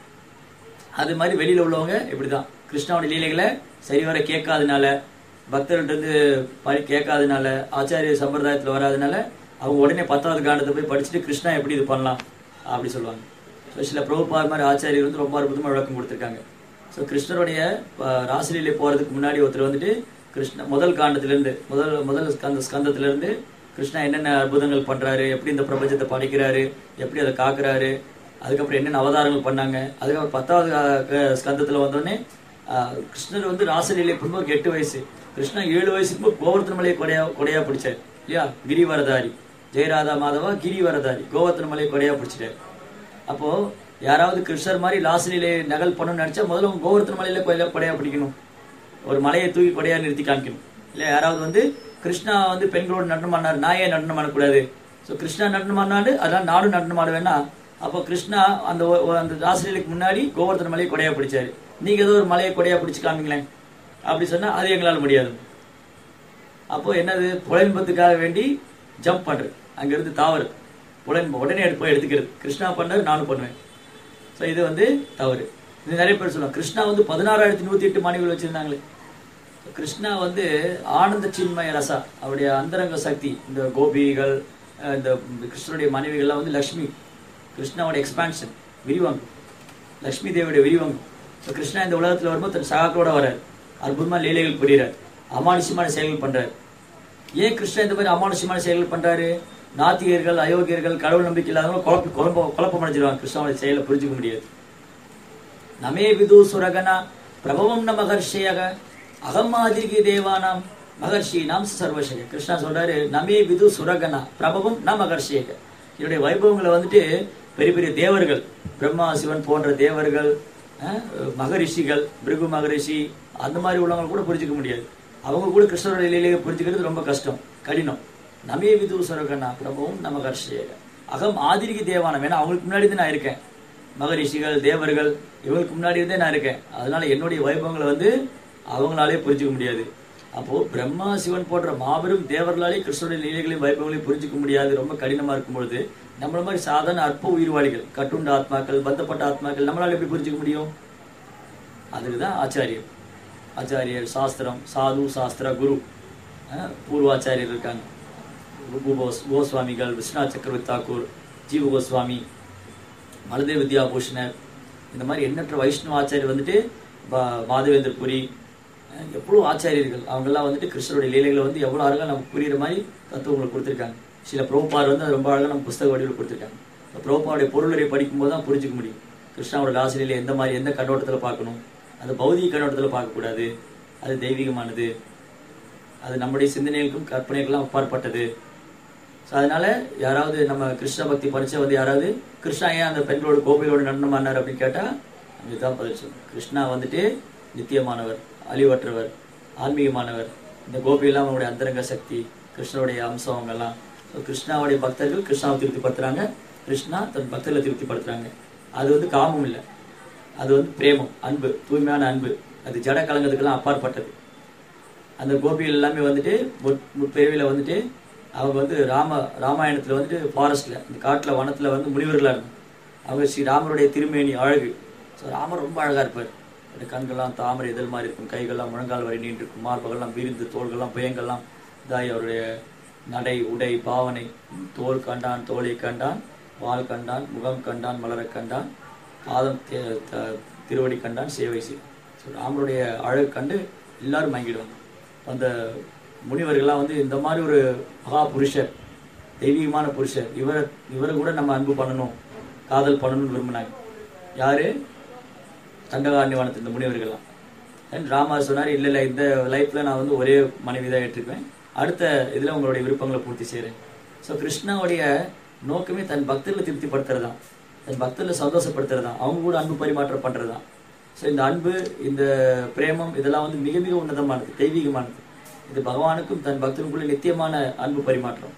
Speaker 1: அது மாதிரி வெளியில உள்ளவங்க இப்படிதான் கிருஷ்ணாவோட லீலைகளை சரிவர கேட்காதனால பக்தர்கிட்ட இருந்து படி கேட்காதனால ஆச்சாரிய சம்பிரதாயத்துல வராதனால அவங்க உடனே பத்தாவது காண்டத்தை போய் படிச்சுட்டு கிருஷ்ணா எப்படி இது பண்ணலாம் அப்படி சொல்லுவாங்க ஸோ சில பிரபுபார் மாதிரி ஆச்சாரியர் வந்து ரொம்ப அற்புதமா விளக்கம் கொடுத்துருக்காங்க ஸோ கிருஷ்ணருடைய அஹ், ராசலீலை போறதுக்கு முன்னாடி ஒருத்தர் வந்துட்டு கிருஷ்ண முதல் காண்டத்திலிருந்து முதல் முதல் ஸ்கந்த ஸ்கந்தத்திலிருந்து கிருஷ்ணா என்னென்ன அற்புதங்கள் பண்றாரு எப்படி இந்த பிரபஞ்சத்தை படைக்கிறாரு எப்படி அதை காக்குறாரு அதுக்கப்புறம் என்னென்ன அவதாரங்கள் பண்ணாங்க அதுக்கப்புறம் பத்தாவது அஹ், க- ஸ்கந்தத்துல வந்தோடனே அஹ், கிருஷ்ணர் வந்து ராசலீலை பண்ணும்போது எட்டு வயசு கிருஷ்ணன் ஏழு வயசுக்கு போது கோவர்த்தன மலையை கொடையா கொடையா பிடிச்சார் இல்லையா கிரிவரதாரி ஜெயராதா மாதவா கிரிவரதாரி கோவர்த்தன மலையை கொடையா பிடிச்சிட்டார் அப்போ யாராவது கிருஷ்ணர் மாதிரி லாசலிலே நகல் பண்ணணும்னு நினைச்சா முதல்ல உங்க கோவர்த்தன மலையில கொடையா கொடையா பிடிக்கணும் ஒரு மலையை தூக்கி கொடையா நிறுத்தி காமிக்கணும் இல்ல யாராவது வந்து கிருஷ்ணா வந்து பெண்களோட நடனம் ஆடினார் நான் ஏன் நடனம் ஆடக்கூடாது ஸோ கிருஷ்ணா நடனம் ஆடினாடு அதான் நானும் நடனம் ஆடுவேன்னா அப்போ கிருஷ்ணா அந்த ஒ- ஒ- அந்த ராசலீலைக்கு முன்னாடி கோவர்த்தன மலையை கொடையா பிடிச்சாரு நீங்க ஏதோ ஒரு மலையை கொடையா பிடிச்சு காமிங்களேன் அப்படி சொன்னா அது எங்களால முடியாது அப்போ என்னது புலன்பத்துக்காக வேண்டி ஜம்ப் பண்றது அங்க இருந்து தாவறு புலன் உடனே எடுத்து போய் எடுத்துக்கிறது கிருஷ்ணா பண்ணாரு நானும் பண்ணுவேன் ஸோ இது வந்து தவறு இது நிறைய பேர் சொல்லுவாங்க கிருஷ்ணா வந்து பதினாறாயிரத்தி நூத்தி எட்டு மனைவிகள் வச்சிருந்தாங்களே கிருஷ்ணா வந்து ஆனந்த சின்மய ரசா அவருடைய அந்தரங்க சக்தி இந்த கோபிகள் அஹ் இந்த கிருஷ்ணனுடைய மனைவிகள்லாம் வந்து லக்ஷ்மி கிருஷ்ணாவோட எக்ஸ்பான்ஷன் விரிவாங்கம் லக்ஷ்மி தேவியோட விரிவாங்கம் ஸோ கிருஷ்ணா இந்த உலகத்துல வரும்போது தன் சகாக்களோட வரார் அற்புதமா லீலைகள் புரிகிறார் அமானுஷ்யமான செயல்கள் பண்றாரு ஏன் கிருஷ்ணா இந்த மாதிரி அமானுஷ்யமான செயல்கள் பண்றாரு நாத்திகர்கள் அயோக்கியர்கள் கடவுள் நம்பிக்கை இல்லாதவங்க குழப்பி குழப்ப குழப்பம் அடைஞ்சிருவாங்க கிருஷ்ணாவோட செயலை புரிஞ்சுக்க முடியாது நமே விது சுரகனா பிரபவம் ந மகர்ஷியக அகம் மாதிரிகி தேவானாம் மகர்ஷி நாம் சர்வசக கிருஷ்ணா சொல்றாரு நமே விது சுரகனா பிரபவம் ந மகர்ஷியக என்னுடைய வைபவங்களை வந்துட்டு பெரிய பெரிய தேவர்கள் பிரம்மா சிவன் போன்ற தேவர்கள் அஹ், மகரிஷிகள் பிருகு மகரிஷி அந்த மாதிரி உள்ளவங்க கூட புரிஞ்சுக்க முடியாது அவங்க கூட கிருஷ்ணரோட நிலையிலேயே புரிஞ்சுக்கிறது ரொம்ப கஷ்டம் கடினம் நமே விது சுரகனா பிரபவம் ந மகர்ஷியக அகம் ஆதிரிகி தேவானம் ஏன்னா அவங்களுக்கு முன்னாடி தான் நான் இருக்கேன் மகரிஷிகள் தேவர்கள் இவங்களுக்கு முன்னாடி இருந்தே நான் இருக்கேன் அதனால என்னுடைய வைபவங்களை வந்து அவங்களாலே புரிஞ்சுக்க முடியாது அப்போ பிரம்மா சிவன் போன்ற மாபெரும் தேவர்களாலே கிருஷ்ணனுடைய லீலைகளையும் வைபவங்களையும் புரிஞ்சுக்க முடியாது ரொம்ப கடினமா இருக்கும் பொழுது நம்மள மாதிரி சாதாரண அற்ப உயிர்வாளிகள் கட்டுண்ட ஆத்மாக்கள் பந்தப்பட்ட ஆத்மாக்கள் நம்மளால எப்படி புரிஞ்சுக்க முடியும் அதுக்குதான் ஆச்சாரியர் ஆச்சாரியர் சாஸ்திரம் சாது சாஸ்திர குரு அஹ், பூர்வாச்சாரியர் இருக்காங்க ரூபு கோஸ் கோஸ்வாமிகள் விஸ்வநாத் சக்கரவர்த்தி தாக்கூர் ஜீவ கோஸ்வாமி மலதே வித்யாபூஷணர் இந்த மாதிரி எண்ணற்ற வைஷ்ணவ ஆச்சாரியர் வந்துட்டு பா- மாதவேந்தர் புரி அஹ் எவ்வளவு ஆச்சாரியர்கள் அவங்கெல்லாம் வந்துட்டு கிருஷ்ணருடைய லீலைகளை வந்து எவ்வளவு அழகா நமக்கு புரியுற மாதிரி தத்துவங்களை கொடுத்துருக்காங்க சில பிரபுபார் வந்து அது ரொம்ப அழகா நம்ம புஸ்தக வடிவில் கொடுத்துருக்காங்க இந்த பிரபுபாவுடைய பொருளுரை படிக்கும்போது தான் புரிஞ்சுக்க முடியும் கிருஷ்ணாவோட ராசிலையில எந்த மாதிரி எந்த கண்ணோட்டத்துல பார்க்கணும் அது பௌதிக கண்ணோட்டத்துல பார்க்கக்கூடாது அது தெய்வீகமானது அது நம்முடைய சிந்தனைகளுக்கும் கற்பனைகளுக்கும் அப்பாற்பட்டது ஸோ அதனால யாராவது நம்ம கிருஷ்ண பக்தி பரிச்சை வந்து யாராவது கிருஷ்ணா ஏன் அந்த பெண்களோட கோபிகளோட நடனம் ஆனார் அப்படின்னு கேட்டா இதுதான் பதில் சொல்லணும் கிருஷ்ணா வந்துட்டு நித்தியமானவர் அழிவற்றவர் ஆன்மீகமானவர் இந்த கோபியெல்லாம் அவங்களுடைய அந்தரங்க சக்தி கிருஷ்ணருடைய அம்சம் அவங்கெல்லாம் ஸோ கிருஷ்ணாவுடைய பக்தர்கள் கிருஷ்ணாவை திருப்திப்படுத்துறாங்க கிருஷ்ணா தன் பக்தர்களை திருப்திப்படுத்துறாங்க அது வந்து காமம் இல்லை அது வந்து பிரேமம் அன்பு தூய்மையான அன்பு அது ஜட கலங்கத்துக்கெல்லாம் அப்பாற்பட்டது அந்த கோபிகள் எல்லாமே வந்துட்டு முற்- முற்பிறவியில வந்துட்டு அவங்க வந்து ராம ராமாயணத்துல வந்துட்டு ஃபாரஸ்ட்ல இந்த காட்டுல வனத்துல வந்து முனிவர்களா இருந்தாங்க அவங்க ஸ்ரீ ராமருடைய திருமேனி அழகு ஸோ ராமர் ரொம்ப அழகா இருப்பார் அந்த கண்கள்லாம் தாமரை இதழ் மாதிரி இருக்கும் கைகள்லாம் முழங்கால் வரை நீண்டு இருக்கும் மார்பகள்லாம் விரிந்து தோள்கள்லாம் பயங்கள்லாம் இதாகி அவருடைய நடை உடை பாவனை தோல் கண்டான் தோலை கண்டான் வால் கண்டான் முகம் கண்டான் மலரக் கண்டான் பாதம் தே- த- திருவடி கண்டான் சேவை செய் ஸோ ராமருடைய அழகு கண்டு எல்லாரும் மயங்கிடுவாங்க அந்த முனிவர்கள்லாம் வந்து இந்த மாதிரி ஒரு மகா புருஷர் தெய்வீகமான புருஷர் இவரை இவரை கூட நம்ம அன்பு பண்ணணும் காதல் பண்ணணும்னு விரும்பினாங்க யாரு தண்டகாரண்யவனத்து இந்த முனிவர்கள்லாம் And ராமர் சொன்னார் இல்லை இல்லை இந்த லைஃப்ல நான் வந்து ஒரே மனைவி தான் ஏற்றுக்குவேன் அடுத்த இதுல உங்களுடைய விருப்பங்களை பூர்த்தி செய்கிறேன் ஸோ கிருஷ்ணாவுடைய நோக்கமே தன் பக்தர்களை திருப்திப்படுத்துறதுதான் தன் பக்தர்களை சந்தோஷப்படுத்துறதுதான் அவங்க கூட அன்பு பரிமாற்றம் பண்றதுதான் ஸோ இந்த அன்பு இந்த பிரேமம் இதெல்லாம் வந்து மிக மிக உன்னதமானது தெய்வீகமானது இது பகவானுக்கும் தன் பக்தனுக்குள்ள நித்தியமான அன்பு பரிமாற்றம்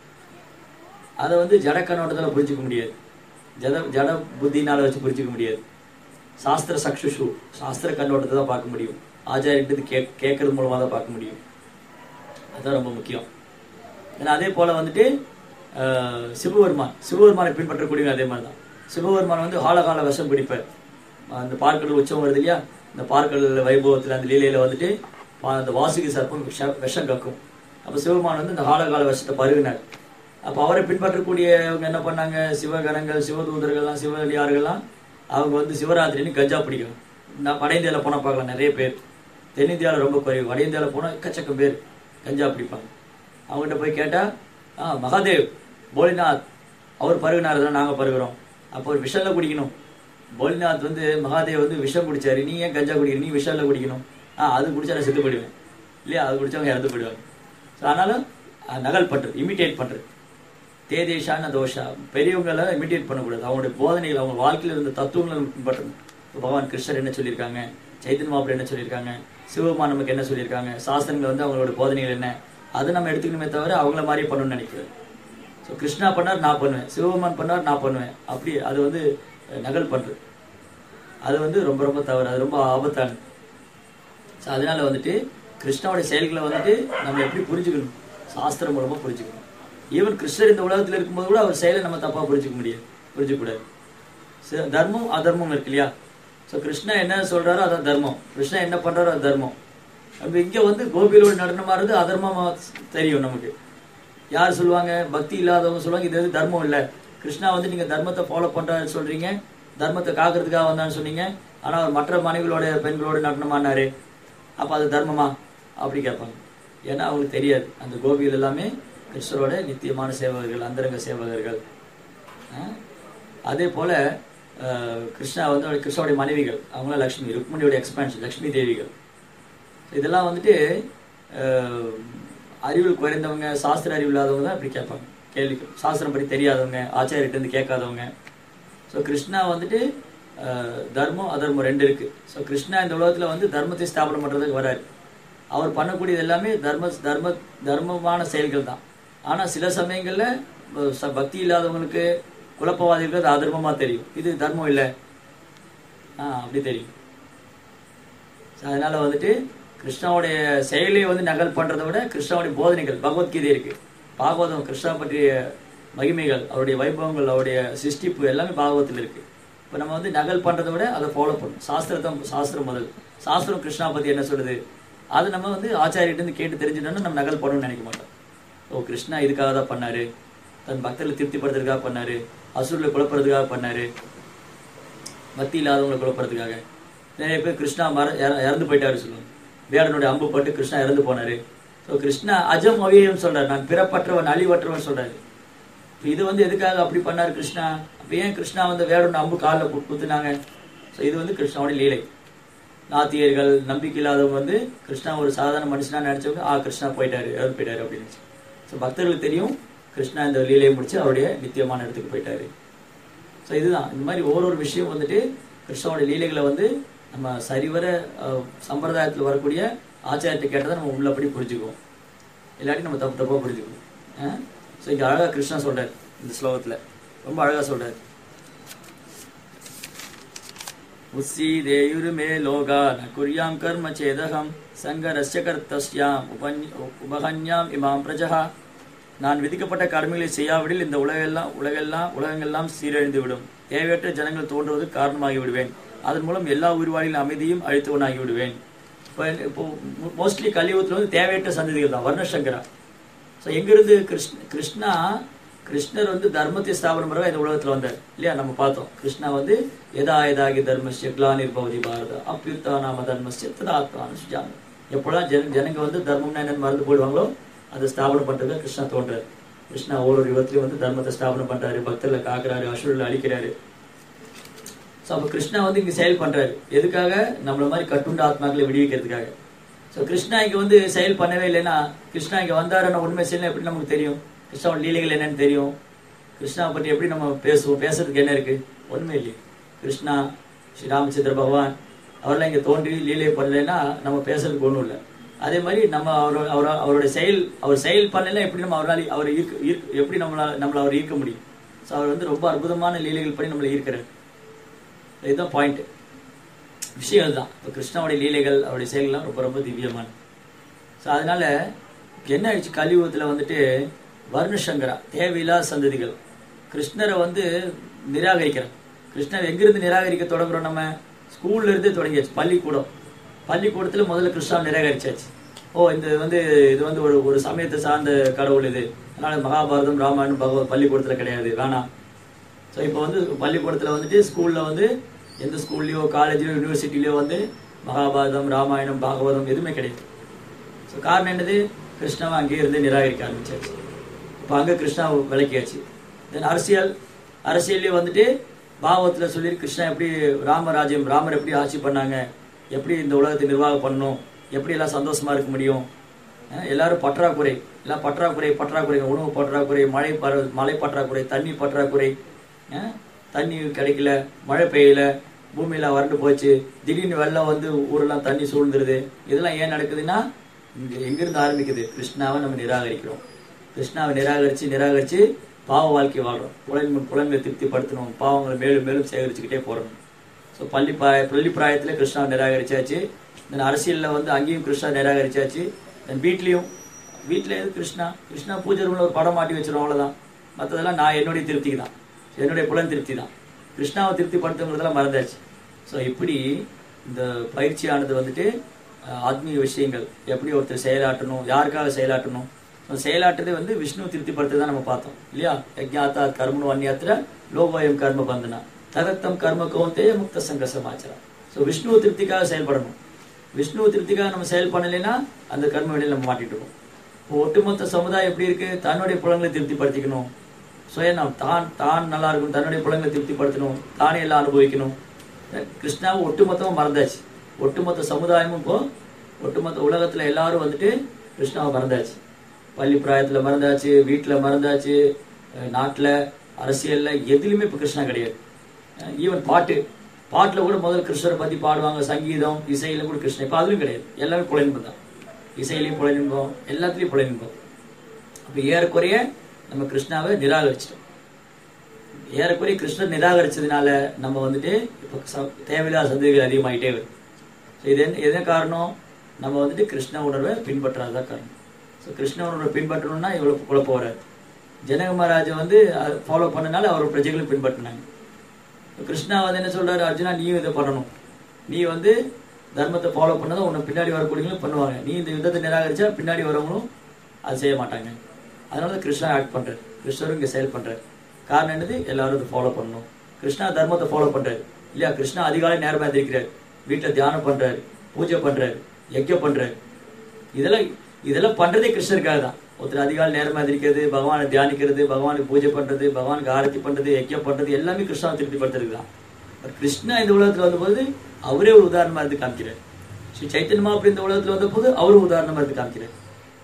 Speaker 1: அதை வந்து ஜட கண்ணோட்டத்தில் புரிஞ்சுக்க முடியாது ஜட ஜட புத்தினால வச்சு புரிஞ்சுக்க முடியாது சாஸ்திர சக்ஷுஷு சாஸ்திர கண்ணோட்டத்தை தான் பார்க்க முடியும் ஆச்சாரிட்டு கே கேட்கறது மூலமா தான் பார்க்க முடியும் அதுதான் ரொம்ப முக்கியம் ஏன்னா அதே போல வந்துட்டு ஆஹ், சிவபெருமான் சிவபெருமானை பின்பற்றக்கூடிய அதே மாதிரி தான் சிவபெருமான் வந்து காலகால விஷம் பிடிப்பார் அந்த பார்க்கடல் உச்சம் வருது இல்லையா இந்த பார்க்கடல் வைபவத்தில் அந்த லீலையில வந்துட்டு பா- அந்த வாசுகி சர்ப்பம் விஷ- விஷம் கக்கும் அப்ப சிவபெருமான் வந்து இந்த காலகால விஷத்தை பருகினார் அப்ப அவரை பின்பற்றக்கூடியவங்க என்ன பண்ணாங்க சிவகணங்கள் சிவதூதர்கள்லாம் சிவலியார்கள்லாம் அவங்க வந்து சிவராத்திரின்னு கஞ்சா பிடிக்கணும் நான் வட இந்தியாவில் போனால் பார்க்கலாம் நிறைய பேர் தென்னிந்தியாவில் ரொம்ப குறைவு வட இந்தியாவில் போனால் எக்கச்சக்கம் பேர் கஞ்சா பிடிப்பாங்க அவங்ககிட்ட போய் கேட்டா ஆ மகாதேவ் போலிநாத் அவர் பருகினார் தான் நாங்கள் பருகிறோம் அப்போ ஒரு விஷல்ல குடிக்கணும் போலிநாத் வந்து மகாதேவ் வந்து விஷம் குடிச்சாரு நீ ஏன் கஞ்சா குடிக்கிற நீ விஷல்ல குடிக்கணும் ஆ அது குடிச்சா நான் செத்து போயிடுவேன் இல்லையா அது குடிச்சவங்க இறந்து போயிடுவாங்க ஸோ ஆனாலும் அஹ், நகல் பண்றது இமிட்டேட் பண்றது தேதேஷான தோஷா பெரியவங்களை இமிட்டேட் பண்ணக்கூடாது அவங்களுடைய போதனைகள் அவங்க வாழ்க்கையில் இருந்த தத்துவங்களை நம்ம பின்பற்றணும் இப்போ பகவான் கிருஷ்ணர் என்ன சொல்லியிருக்காங்க சைத்தன்ய மாப்பிள்ளை என்ன சொல்லியிருக்காங்க சிவபெருமான் நமக்கு என்ன சொல்லியிருக்காங்க சாஸ்திரங்கள் வந்து அவங்களோட போதனைகள் என்ன அதை நம்ம எடுத்துக்கணுமே தவிர அவங்கள மாதிரியே பண்ணணும்னு நினைக்கிறது ஸோ கிருஷ்ணா பண்ணார் நான் பண்ணுவேன் சிவபெருமான் பண்ணார் நான் பண்ணுவேன் அப்படி அது வந்து அஹ், நகல் பண்றது அது வந்து ரொம்ப ரொம்ப தவறு அது ரொம்ப ஆபத்தானது ஸோ அதனால வந்துட்டு கிருஷ்ணாவுடைய செயல்களை வந்துட்டு நம்ம எப்படி புரிஞ்சுக்கணும் சாஸ்திரம் மூலமா புரிஞ்சுக்கணும் ஈவன் கிருஷ்ணர் இந்த உலகத்துல இருக்கும்போது கூட அவர் செயலை நம்ம தப்பா புரிஞ்சுக்க முடியாது புரிஞ்சுக்கூடாது ச- தர்மம் அதர்மம் இருக்கு இல்லையா ஸோ கிருஷ்ணா என்ன சொல்றாரோ அதான் தர்மம் கிருஷ்ணா என்ன பண்றாரோ அது தர்மம் நம்ம இங்க வந்து கோபியிலோட நடனமா இருந்து அதர்மமா தெரியும் நமக்கு யார் சொல்லுவாங்க பக்தி இல்லாதவங்க சொல்லுவாங்க இது வந்து தர்மம் இல்ல கிருஷ்ணா வந்து நீங்க தர்மத்தை ஃபாலோ பண்றாரு சொல்றீங்க தர்மத்தை காக்கிறதுக்காக வந்தான்னு சொன்னீங்க ஆனா அவர் மற்ற மனைவிகளோட பெண்களோட நடனமானாரு அப்ப அது தர்மமா அப்படி கேட்பாங்க ஏன்னா அவங்களுக்கு தெரியாது அந்த கோபிகள் எல்லாமே கிருஷ்ணரோட நித்தியமான சேவகர்கள் அந்தரங்க சேவகர்கள் ஆஹ்? அதே போல அஹ், கிருஷ்ணா வந்து அவர் கிருஷ்ணாவுடைய மனைவிகள் அவங்களாம் லக்ஷ்மி ருக்மணியோட எக்ஸ்பான்ஷன் லக்ஷ்மி தேவிகள் இதெல்லாம் வந்துட்டு அஹ், அறிவில் குறைந்தவங்க சாஸ்திர அறிவு இல்லாதவங்க தான் இப்படி கேட்பாங்க கேள்வி சாஸ்திரம் படி தெரியாதவங்க ஆச்சாரியர்கிட்ட இருந்து கேட்காதவங்க ஸோ கிருஷ்ணா வந்துட்டு அஹ், தர்மம் அதர்மம் ரெண்டு இருக்கு ஸோ கிருஷ்ணா இந்த உலகத்துல வந்து தர்மத்தை ஸ்தாபனம் பண்றதுக்கு வராரு அவர் பண்ணக்கூடியது எல்லாமே தர்ம தர்ம தர்மமான செயல்கள் தான் ஆனா சில சமயங்கள்ல அஹ், ச- பக்தி இல்லாதவங்களுக்கு குழப்பவாதிகளுக்கு அது அதர்மமா தெரியும் இது தர்மம் இல்லை ஆ அப்படி தெரியும் So, அதனால வந்துட்டு கிருஷ்ணாவுடைய செயலை வந்து நகல் பண்றதை விட கிருஷ்ணாவுடைய போதனைகள் பகவத்கீதை இருக்கு பாகவதம் கிருஷ்ணா பற்றிய மகிமைகள் அவருடைய வைபவங்கள் அவருடைய சிருஷ்டிப்பு எல்லாமே பாகவத்தில் இருக்கு இப்போ நம்ம வந்து நகல் பண்றதை விட அதை ஃபாலோ பண்ணணும் சாஸ்திரத்தை சாஸ்திரம் முதல் சாஸ்திரம் கிருஷ்ணா பத்தி என்ன சொல்லுது அதை நம்ம வந்து ஆச்சாரியிட்ட இருந்து கேட்டு தெரிஞ்சுட்டோம்னா நம்ம நகல் பண்ணணும்னு நினைக்க மாட்டோம் ஓ கிருஷ்ணா இதுக்காக தான் பண்ணாரு தன் பக்தர்களை திருப்திப்படுத்துறதுக்காக பண்ணாரு அசுரலை குழப்புறதுக்காக பண்ணாரு பக்தி இல்லாதவங்களை குழப்பறதுக்காக நிறைய பேர் கிருஷ்ணா மர இற- இறந்து போயிட்டாரு சொல்லுவாங்க வேடனுடைய அம்பு பட்டு கிருஷ்ணா இறந்து போனாரு ஸோ கிருஷ்ணா அஜம் அவியம் சொல்றாரு நான் பிறப்பற்றவன் அழிவற்றவன் சொல்றாரு இப்ப இது வந்து எதுக்காக அப்படி பண்ணாரு கிருஷ்ணா அப்ப ஏன் கிருஷ்ணா வந்து வேடனோட அம்பு காலில் குத்துனாங்க ஸோ இது வந்து கிருஷ்ணாவோட லீலை நாத்தியர்கள் நம்பிக்கை இல்லாதவங்க வந்து கிருஷ்ணா ஒரு சாதாரண மனுஷனா நினைச்சவங்க ஆ கிருஷ்ணா போயிட்டாரு இறந்து போயிட்டாரு அப்படின்னு ஸோ பக்தர்களுக்கு தெரியும் கிருஷ்ணா இந்த லீலையை முடிச்சு அவருடைய நித்தியமான இடத்துக்கு போயிட்டாரு ஸோ இதுதான் இந்த மாதிரி ஒவ்வொரு விஷயம் வந்துட்டு கிருஷ்ணாவோட லீலைகளை வந்து நம்ம சரிவர அஹ், சம்பிரதாயத்துல வரக்கூடிய ஆச்சாரத்தை கேட்டதை நம்ம உள்ளபடி புரிஞ்சுக்குவோம் இல்லாட்டி நம்ம தப்பு தப்பா புரிஞ்சுக்குவோம் ஸோ இங்க அழகா கிருஷ்ணா சொல்றாரு இந்த ஸ்லோகத்துல ரொம்ப அழகா சொல்றாரு உத்சீதேயுருமே லோகா ந குர்யாம் கர்ம சேதகம் சங்கரஸ்ய கர்த்தஸ்யாம் உபஞ் உபகன்யாம் இமாம் பிரஜா நான் விதிக்கப்பட்ட கடமைகளை செய்யாவிடில் இந்த உலகெல்லாம் உலகெல்லாம் உலகங்கள்லாம் சீரழிந்து விடும் தேவையற்ற ஜனங்கள் தோன்றுவதற்கு காரணமாகி விடுவேன் அதன் மூலம் எல்லா உயிர்வாழிகளின் அமைதியும் அழித்தவனாகி விடுவேன் இப்போ இப்போ மோஸ்ட்லி கலியுகத்தில் வந்து தேவையற்ற சந்ததிகள் தான் வர்ணசங்கரா ஸோ எங்கிருந்து கிருஷ்ண கிருஷ்ணா கிருஷ்ணர் வந்து தர்மத்தை ஸ்தாபனம் பண்ண இந்த உலகத்துல வந்தார் இல்லையா நம்ம பார்த்தோம் கிருஷ்ணா வந்து எதா எதாகி தர்மஸ்ய கிளானிர்பவதி பாரத அப்பியுத்தா நாம தர்மஸ்ய ததாத்மான சுஜாமி எப்பொழுதும் ஜன ஜனங்க வந்து தர்மம்னா என்னன்னு மறந்து போயிடுவாங்களோ அதை ஸ்தாபனம் பண்றதுக்கு கிருஷ்ணா தோன்றாரு கிருஷ்ணா ஒவ்வொரு யுகத்திலையும் வந்து தர்மத்தை ஸ்தாபனம் பண்றாரு பக்தர்களை காக்குறாரு அசுரர்களை அழிக்கிறாரு ஸோ அப்போ கிருஷ்ணா வந்து இங்க செயல் பண்றாரு எதுக்காக நம்மள மாதிரி கட்டுண்ட ஆத்மாக்களை விடுவிக்கிறதுக்காக ஸோ கிருஷ்ணா இங்க வந்து செயல் பண்ணவே இல்லைன்னா கிருஷ்ணா இங்க வந்தாருன்னா உண்மை செயல் எப்படி நமக்கு தெரியும் கிருஷ்ணாவோட லீலைகள் என்னன்னு தெரியும் கிருஷ்ணா பற்றி எப்படி நம்ம பேசுவோம் பேசுறதுக்கு என்ன இருக்கு ஒண்ணுமே இல்லையே கிருஷ்ணா ஸ்ரீ ராமச்சந்திர பகவான் அவரெல்லாம் இங்க தோன்றி லீலை பண்ணலைன்னா நம்ம பேசுறதுக்கு ஒண்ணும் இல்லை அதே மாதிரி நம்ம அவரோட அவர- அவருடைய செயல் அவர் செயல் பண்ணல எப்படி நம்ம அவரால் அவரை ஈர்க்க ஈர்க்க- எப்படி நம்மளால நம்மள அவர் ஈர்க்க முடியும் ஸோ அவர் வந்து ரொம்ப அற்புதமான லீலைகள் பண்ணி நம்மளை ஈர்க்கிறார் இதுதான் பாயிண்ட் விஷயம் இதுதான் இப்போ கிருஷ்ணாவுடைய லீலைகள் அவருடைய செயல்கள்லாம் ரொம்ப ரொம்ப திவ்யமானது ஸோ அதனால என்ன ஆயிடுச்சு கலியுகத்தில் வந்துட்டு வருணசங்கரா தேவையில்லாத சந்ததிகள் கிருஷ்ணரை வந்து நிராகரிக்கிறான் கிருஷ்ணர் எங்கிருந்து நிராகரிக்க தொடங்குறோம் நம்ம ஸ்கூல்ல இருந்தே தொடங்கியாச்சு பள்ளிக்கூடம் பள்ளிக்கூடத்துல முதல்ல கிருஷ்ணாவை நிராகரிச்சாச்சு ஓ இந்த வந்து இது வந்து ஒரு ஒரு சமயத்தை சார்ந்த கடவுள் இது அதனால மகாபாரதம் ராமாயணம் பகவத் பள்ளிக்கூடத்துல கிடையாது வேணாம் ஸோ இப்போ வந்து பள்ளிக்கூடத்தில் வந்துட்டு ஸ்கூலில் வந்து எந்த ஸ்கூல்லையோ காலேஜ்லையோ யூனிவர்சிட்டிலையோ வந்து மகாபாரதம் ராமாயணம் பாகவதம் எதுவுமே கிடையாது ஸோ காரணம் என்னது கிருஷ்ணாவை அங்கேயே இருந்து நிராகரிக்க ஆரம்பிச்சாச்சு இப்போ அங்கே கிருஷ்ணா விளக்கியாச்சு தென் அரசியல் அரசியல்லையும் வந்துட்டு பாகவத்துல சொல்லி கிருஷ்ணா எப்படி ராமராஜ்யம் ராமர் எப்படி ஆட்சி பண்ணாங்க எப்படி இந்த உலகத்தை நிர்வாகம் பண்ணணும் எப்படி எல்லாம் சந்தோஷமா இருக்க முடியும் அஹ் எல்லாரும் பற்றாக்குறை எல்லாம் பற்றாக்குறை பற்றாக்குறை உணவு பற்றாக்குறை மழை பர- மழை பற்றாக்குறை தண்ணி பற்றாக்குறை அஹ் தண்ணி கிடைக்கல மழை பெய்யல பூமியெல்லாம் வறண்டு போச்சு திடீர்னு வெள்ளம் வந்து ஊரெல்லாம் தண்ணி சூழ்ந்துருது இதெல்லாம் ஏன் நடக்குதுன்னா இங்க எங்கிருந்து ஆரம்பிக்குது கிருஷ்ணாவை நம்ம நிராகரிக்கிறோம் கிருஷ்ணாவை நிராகரிச்சு நிராகரிச்சு பாவ வாழ்க்கை வாழ்றோம் புலன் புலன்களை திருப்திப்படுத்தணும் பாவங்களை மேலும் மேலும் சேகரிச்சுக்கிட்டே போறோம் ஸோ பள்ளி பிராய பள்ளி பிராயத்தில் கிருஷ்ணாவை நிராகரிச்சாச்சு தென் அரசியலில் வந்து அங்கேயும் கிருஷ்ணா நிராகரிச்சாச்சு தென் வீட்லேயும் வீட்டில் எது கிருஷ்ணா கிருஷ்ணா பூஜை ரூமில் ஒரு படம் மாட்டி வச்சிரும் அவ்வளோதான் மற்றதெல்லாம் நான் என்னுடைய திருப்திக்கு தான் என்னுடைய புலன் திருப்தி தான் கிருஷ்ணாவை திருப்திப்படுத்துங்கிறதெல்லாம் மறந்தாச்சு ஸோ இப்படி இந்த பயிற்சியானது வந்துட்டு அஹ், ஆத்மீக விஷயங்கள் எப்படி ஒருத்தர் செயலாற்றணும் யாருக்காக செயலாற்றணும் ஸோ செயலாற்றுறது வந்து விஷ்ணு திருப்திப்படுத்துறது தான் நம்ம பார்த்தோம் இல்லையா யஜ்ஞாத்தா கர்மனு அந்நியத்திர லோகோயம் கர்ம பந்தனா தகத்தம் கர்ம கௌந்தே முக்த சங்க சமாச்சாரம் ஸோ விஷ்ணு திருப்திக்காக செயல்படணும் விஷ்ணு திருப்திக்காக நம்ம செயல் பண்ணலைன்னா அந்த கர்ம வினையில் நம்ம மாட்டிட்டு இருக்கோம் இப்போ ஒட்டுமொத்த சமுதாயம் எப்படி இருக்கு தன்னுடைய புலங்களை திருப்திப்படுத்திக்கணும் சுயநம் தான் தான் நல்லா இருக்கணும் தன்னுடைய புலங்களை திருப்திப்படுத்தணும் தானே எல்லாம் அனுபவிக்கணும் கிருஷ்ணாவை ஒட்டுமொத்தமா மறந்தாச்சு ஒட்டுமொத்த சமுதாயமும் இப்போ ஒட்டுமொத்த உலகத்துல எல்லாரும் வந்துட்டு கிருஷ்ணாவை மறந்தாச்சு பள்ளி பிராயத்துல மறந்தாச்சு வீட்டுல மறந்தாச்சு அஹ் நாட்டுல அரசியல்ல எதுலயுமே இப்ப கிருஷ்ணா கிடையாது ஈவன் பாட்டு பாட்டுல கூட முதல்ல கிருஷ்ணரை பத்தி பாடுவாங்க சங்கீதம் இசையில கூட கிருஷ்ணன் இப்ப அதுவும் கிடையாது எல்லாமே புலனின்பம் தான் இசையிலையும் புலனின்பம் எல்லாத்துலயும் புலனின்பம் அப்ப ஏறக்குறைய நம்ம கிருஷ்ணாவை நிராகரிச்சிட்டோம் ஏறக்குறைய கிருஷ்ணர் நிராகரிச்சதுனால நம்ம வந்துட்டு இப்போ ச- தேவையில்லாத சந்தேகங்கள் அதிகமாயிட்டே வருது ஸோ இது என்ன எது காரணம் நம்ம வந்துட்டு கிருஷ்ண உணர்வை பின்பற்றாததான் காரணம் ஸோ கிருஷ்ண உணர்வை பின்பற்றணும்னா இவ்வளவு குழப்பம் வராது ஜனக மகாராஜா வந்து ஃபாலோ பண்ணனால அவர் பிரஜைகளும் பின்பற்றினாங்க இப்ப கிருஷ்ணா வந்து என்ன சொல்றாரு அர்ஜுனா நீயும் இதை பண்ணணும் நீ வந்து தர்மத்தை ஃபாலோ பண்ணதான் உன்னை பின்னாடி வரக்கூடியவங்களும் பண்ணுவாங்க நீ இந்த யுத்தத்தை நிராகரிச்சா பின்னாடி வரவங்களும் அது செய்ய மாட்டாங்க அதனால தான் கிருஷ்ணா ஆக்ட் பண்றாரு கிருஷ்ணரும் இங்க செயல் பண்றாரு காரணம் என்னது எல்லாரும் இதை ஃபாலோ பண்ணணும் கிருஷ்ணா தர்மத்தை ஃபாலோ பண்றாரு இல்லையா கிருஷ்ணா அதிகாலை நேரமா எந்திரிக்கிறாரு வீட்டுல தியானம் பண்றாரு பூஜை பண்றாரு யஜ்யம் பண்றாரு இதெல்லாம் இதெல்லாம் பண்றதே கிருஷ்ணருக்காக தான் ஒருத்தர் அதிகாலை நேரமா எந்திரிக்கிறது பகவானை தியானிக்கிறது பகவானுக்கு பூஜை பண்றது பகவானுக்கு ஆரத்தி பண்றது யஜ்யம் பண்றது எல்லாமே கிருஷ்ணாவை திருப்திப்படுத்துறது தான் பட் கிருஷ்ணா இந்த உலகத்துல வந்தபோது அவரே ஒரு உதாரணமா இருந்து காமிக்கிறார் ஸ்ரீ சைத்தன்ய மகாபிரபு இந்த உலகத்துல வந்தபோது அவரும் உதாரணமா இருந்து காமிக்கிறார்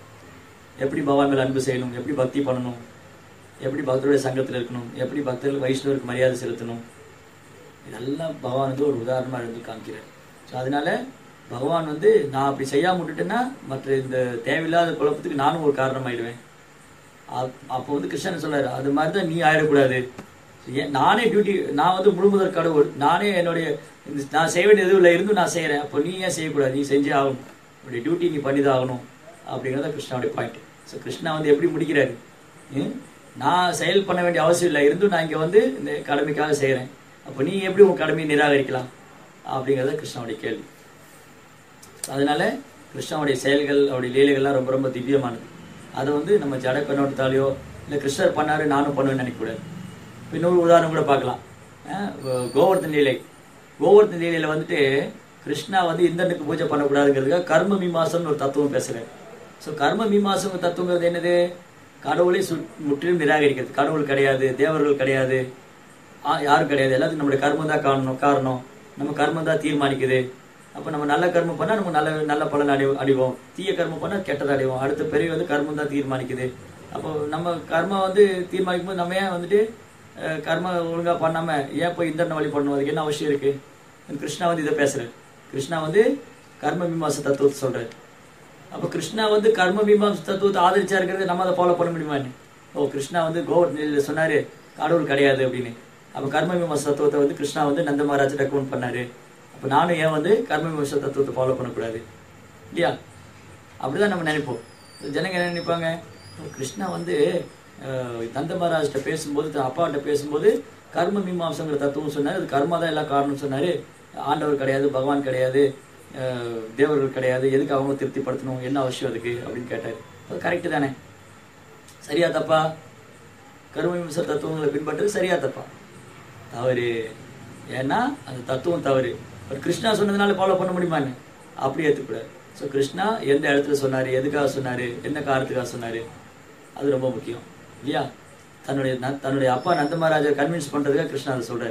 Speaker 1: எப்படி பகவான் மேல அன்பு செய்யணும் எப்படி பக்தி பண்ணணும் எப்படி பக்தருடைய சங்கத்துல இருக்கணும் எப்படி பக்தர்கள் வைஷ்ணவருக்கு மரியாதை செலுத்தணும் இதெல்லாம் பகவான் வந்து ஒரு உதாரணமா இருந்து காமிக்கிறார் ஸோ அதனால பகவான் வந்து நான் அப்படி செய்யாம விட்டுட்டேன்னா மற்ற இந்த தேவையில்லாத குழப்பத்துக்கு நானும் ஒரு காரணமாயிடுவேன் அப்- அப்போ வந்து கிருஷ்ணன் சொல்றாரு அது மாதிரி தான் நீ ஆயிடக்கூடாது ஏன் நானே டியூட்டி நான் வந்து முழுமுதற் கடவுள் நானே என்னுடைய இந்த நான் செய்ய வேண்டிய எதுவும் இல்லை இருந்தும் நான் செய்யறேன் அப்போ நீ ஏன் செய்யக்கூடாது நீ செஞ்சே ஆகணும் உன்னுடைய டியூட்டி நீ பண்ணிதான் ஆகணும் அப்படிங்கிறத கிருஷ்ணாவுடைய பாயிண்ட் ஸோ கிருஷ்ணா வந்து எப்படி முடிக்கிறாரு ம்? நான் செயல் பண்ண வேண்டிய அவசியம் இல்லை இருந்தும் நான் இங்க வந்து இந்த கடமைக்காக செய்யறேன் அப்போ நீ எப்படி உன் கடமையை நிராகரிக்கலாம் அப்படிங்கிறத கிருஷ்ணாவுடைய கேள்வி அதனால கிருஷ்ணாவுடைய செயல்கள் அவருடைய லீலைகள்லாம் ரொம்ப ரொம்ப திவ்யமானது அதை வந்து நம்ம ஜட கண்ணோட்டத்தாலேயோ இல்லை கிருஷ்ணர் பண்ணாரு நானும் பண்ணுவேன்னு நினைக்கக்கூடாது இப்ப இன்னொரு உதாரணம் கூட பார்க்கலாம் அஹ் கோ- கோவர்த்தன் லீலை கோவர்த்தன் லீலையில வந்துட்டு கிருஷ்ணா வந்து இந்திரனுக்கு பூஜை பண்ணக்கூடாதுங்கிறதுக்காக கர்ம மீமாசம்னு ஒரு தத்துவம் பேசுறாரு ஸோ கர்ம மீமாசம் தத்துவங்கிறது என்னது கடவுளை சு முற்றிலும் நிராகரிக்கிறது கடவுள் கிடையாது தேவர்கள் கிடையாது ஆ, யாரும் கிடையாது எல்லாத்துக்கும் நம்மளுடைய கர்மம் தான் காரணம் காரணம் நம்ம கர்மம் தான் தீர்மானிக்குது அப்போ நம்ம நல்ல கர்மம் பண்ணா நம்ம நல்ல நல்ல பலன் அடை அடைவோம் தீய கர்மம் பண்ணா கெட்டதை அடைவோம் அடுத்த பிறவி வந்து கர்மம் தான் தீர்மானிக்குது அப்போ நம்ம கர்மம் வந்து தீர்மானிக்கும் போது நம்ம ஏன் வந்துட்டு அஹ், கர்ம ஒழுங்கா பண்ணாம ஏன் போய் இந்திரனை வழி பண்ணணும் அதுக்கு என்ன அவசியம் இருக்கு கிருஷ்ணா வந்து இதை பேசுறாரு கிருஷ்ணா வந்து கர்ம மீமாச தத்துவத்தை சொல்றாரு அப்ப கிருஷ்ணா வந்து கர்ம மீமாச தத்துவத்தை ஆதரிச்சா இருக்கிறது நம்ம அதை ஃபாலோ பண்ண முடியுமான்னு ஓ கிருஷ்ணா வந்து கோவர்தனில் சொன்னாரு கடவுள் கிடையாது அப்படின்னு அப்ப கர்ம மீமாச தத்துவத்தை வந்து கிருஷ்ணா வந்து நந்த மகாராஜ் ரெக்கமெண்ட் பண்ணாரு அப்ப நானும் ஏன் வந்து கர்ம மீமாச தத்துவத்தை ஃபாலோ பண்ணக்கூடாது இல்லையா அப்படிதான் நம்ம நினைப்போம் ஜனங்க என்ன நினைப்பாங்க ஓ, கிருஷ்ணா வந்து அஹ், நந்த மகாராஜ்கிட்ட பேசும்போது தன் அப்பாட்ட பேசும்போது கர்ம மீமாசங்கிற தத்துவம் சொன்னாரு அது கர்மா தான் எல்லா காரணம் சொன்னாரு ஆண்டவர் கிடையாது பகவான் கிடையாது அஹ், தேவர்கள் கிடையாது எதுக்கு அவங்க திருப்திப்படுத்தணும் என்ன அவசியம் அதுக்கு அப்படின்னு கேட்டாரு அது கரெக்டு தானே சரியா தப்பா கர்ம மீமாச தத்துவங்களை பின்பற்றுறது சரியா தப்பா தவறு ஏன்னா அந்த தத்துவம் தவறு ஒரு கிருஷ்ணா சொன்னதுனால ஃபாலோ பண்ண முடியுமான்னு அப்படி ஏற்றுக்கூடாது ஸோ கிருஷ்ணா எந்த இடத்துல சொன்னாரு எதுக்காக சொன்னாரு என்ன காரணத்துக்காக சொன்னாரு அது ரொம்ப முக்கியம் இல்லையா தன்னுடைய ந- தன்னுடைய அப்பா நந்த மகாராஜா கன்வின்ஸ் பண்றதுக்காக கிருஷ்ணா அதை சொல்றாரு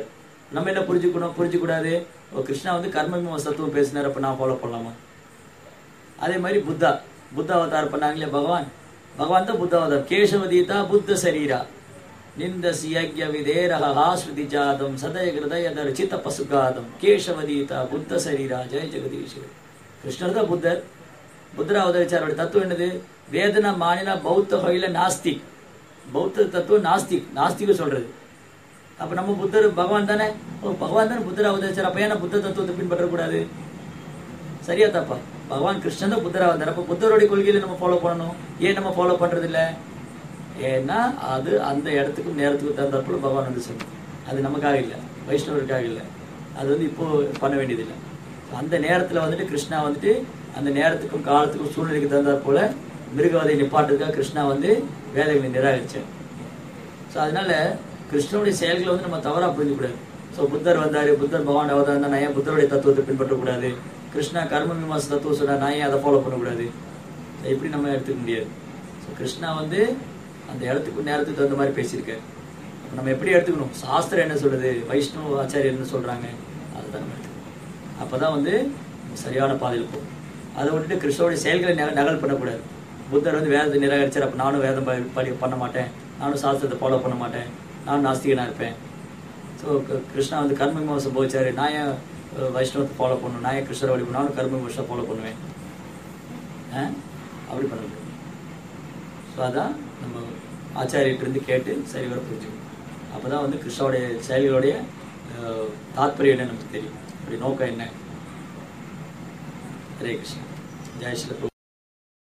Speaker 1: நம்ம என்ன புரிஞ்சுக்கணும் புரிஞ்சுக்கூடாது ஓ கிருஷ்ணா வந்து கர்ம மீமாச தத்துவம் பேசினார் அப்ப நான் ஃபாலோ பண்ணலாமா அதே மாதிரி புத்தா புத்த அவதாரம் பண்ணாங்களே பகவான் பகவான் தான் புத்த அவதாரம் கேசவதீதா புத்த சரீரா நிந்த சியக்ய விதேரஹா ஸ்ருதி ஜாதம் சதய கிருதய தரிச்சித பசுகாதம் கேசவதீதா புத்த சரீரா ஜெய ஜெகதீஸ்வரர் கிருஷ்ணர் தான் புத்தர் புத்தர் அவதரிச்சார் அவருடைய தத்துவம் என்னது வேதனா மாநில பௌத்த வகையில நாஸ்திக் பௌத்த தத்துவம் நாஸ்திக் நாஸ்திக சொல்றது அப்ப நம்ம புத்தர் பகவான் தானே ஓ பகவான் தானே புத்தர் அவதரிச்சார் அப்ப ஏன் புத்த தத்துவத்தை பின்பற்றக்கூடாது சரியா தப்பா பகவான் கிருஷ்ணன் தான் புத்தரா வந்தார் அப்ப புத்தருடைய கொள்கையில நம்ம ஃபாலோ பண்ணணும் ஏன் நம்ம ஃபாலோ பண்றது இல்ல ஏன்னா அது அந்த இடத்துக்கும் நேரத்துக்கும் தகுந்தாப்புல பகவான் வந்து சொல்லணும் அது நமக்காக இல்லை வைஷ்ணவருக்காக இல்லை அது வந்து இப்போ பண்ண வேண்டியதில்லை அந்த நேரத்துல வந்துட்டு கிருஷ்ணா வந்துட்டு அந்த நேரத்துக்கும் காலத்துக்கும் சூழ்நிலைக்கு தகுந்தாற் போல மிருகவதை நிப்பாட்டுறதுக்காக கிருஷ்ணா வந்து வேதங்களை நிராகரிச்சார் ஸோ அதனால கிருஷ்ணனுடைய செயல்களை வந்து நம்ம தவறா புரிஞ்சுக்கூடாது ஸோ புத்தர் வந்தாரு புத்தர் பகவான் அவதாரம் தான் நான் ஏன் புத்தருடைய தத்துவத்தை பின்பற்றக்கூடாது கிருஷ்ணா கர்ம மீமாச தத்துவம் சொன்னா நான் ஏன் அதை ஃபாலோ பண்ணக்கூடாது So இப்படி நம்ம எடுத்துக்க முடியாது ஸோ கிருஷ்ணா வந்து அந்த இடத்துக்கு நேரத்துக்கு தகுந்த மாதிரி பேசியிருக்காரு அப்ப நம்ம எப்படி எடுத்துக்கணும் சாஸ்திரம் என்ன சொல்லுது வைஷ்ணவ ஆச்சாரியர் என்ன சொல்றாங்க அதுதான் நம்ம எடுத்துக்கணும் அப்பதான் வந்து சரியான பாதையில் போகும் அதை விட்டுட்டு கிருஷ்ணனுடைய செயல்களை நக- நகல் பண்ணக்கூடாது புத்தர் வந்து வேதத்தை நிராகரிச்சார் அப்ப நானும் வேதம் ப- படி பண்ண மாட்டேன் நானும் சாஸ்திரத்தை ஃபாலோ பண்ண மாட்டேன் நானும் நாஸ்திகனா இருப்பேன் ஸோ கிருஷ்ணா வந்து கர்ம மீமாசம் போச்சாரு நான் ஏன் அஹ், வைஷ்ணவத்தை ஃபாலோ பண்ணணும் நான் ஏன் கிருஷ்ணரை வழி நானும் கர்ம மீமாசம் ஃபாலோ பண்ணுவேன் ஆ? அப்படி பண்ண முடியாது ஸோ அதான் நம்ம ஆச்சாரியர்கிட்ட இருந்து கேட்டு சரி வர புரிஞ்சுக்கணும் அப்பதான் வந்து கிருஷ்ணாவுடைய செயல்களுடைய அஹ், தாத்பரியம் என்ன நமக்கு தெரியும் அப்படி நோக்கம் என்ன ஹரே கிருஷ்ணா ஜெய் ஸ்ரீ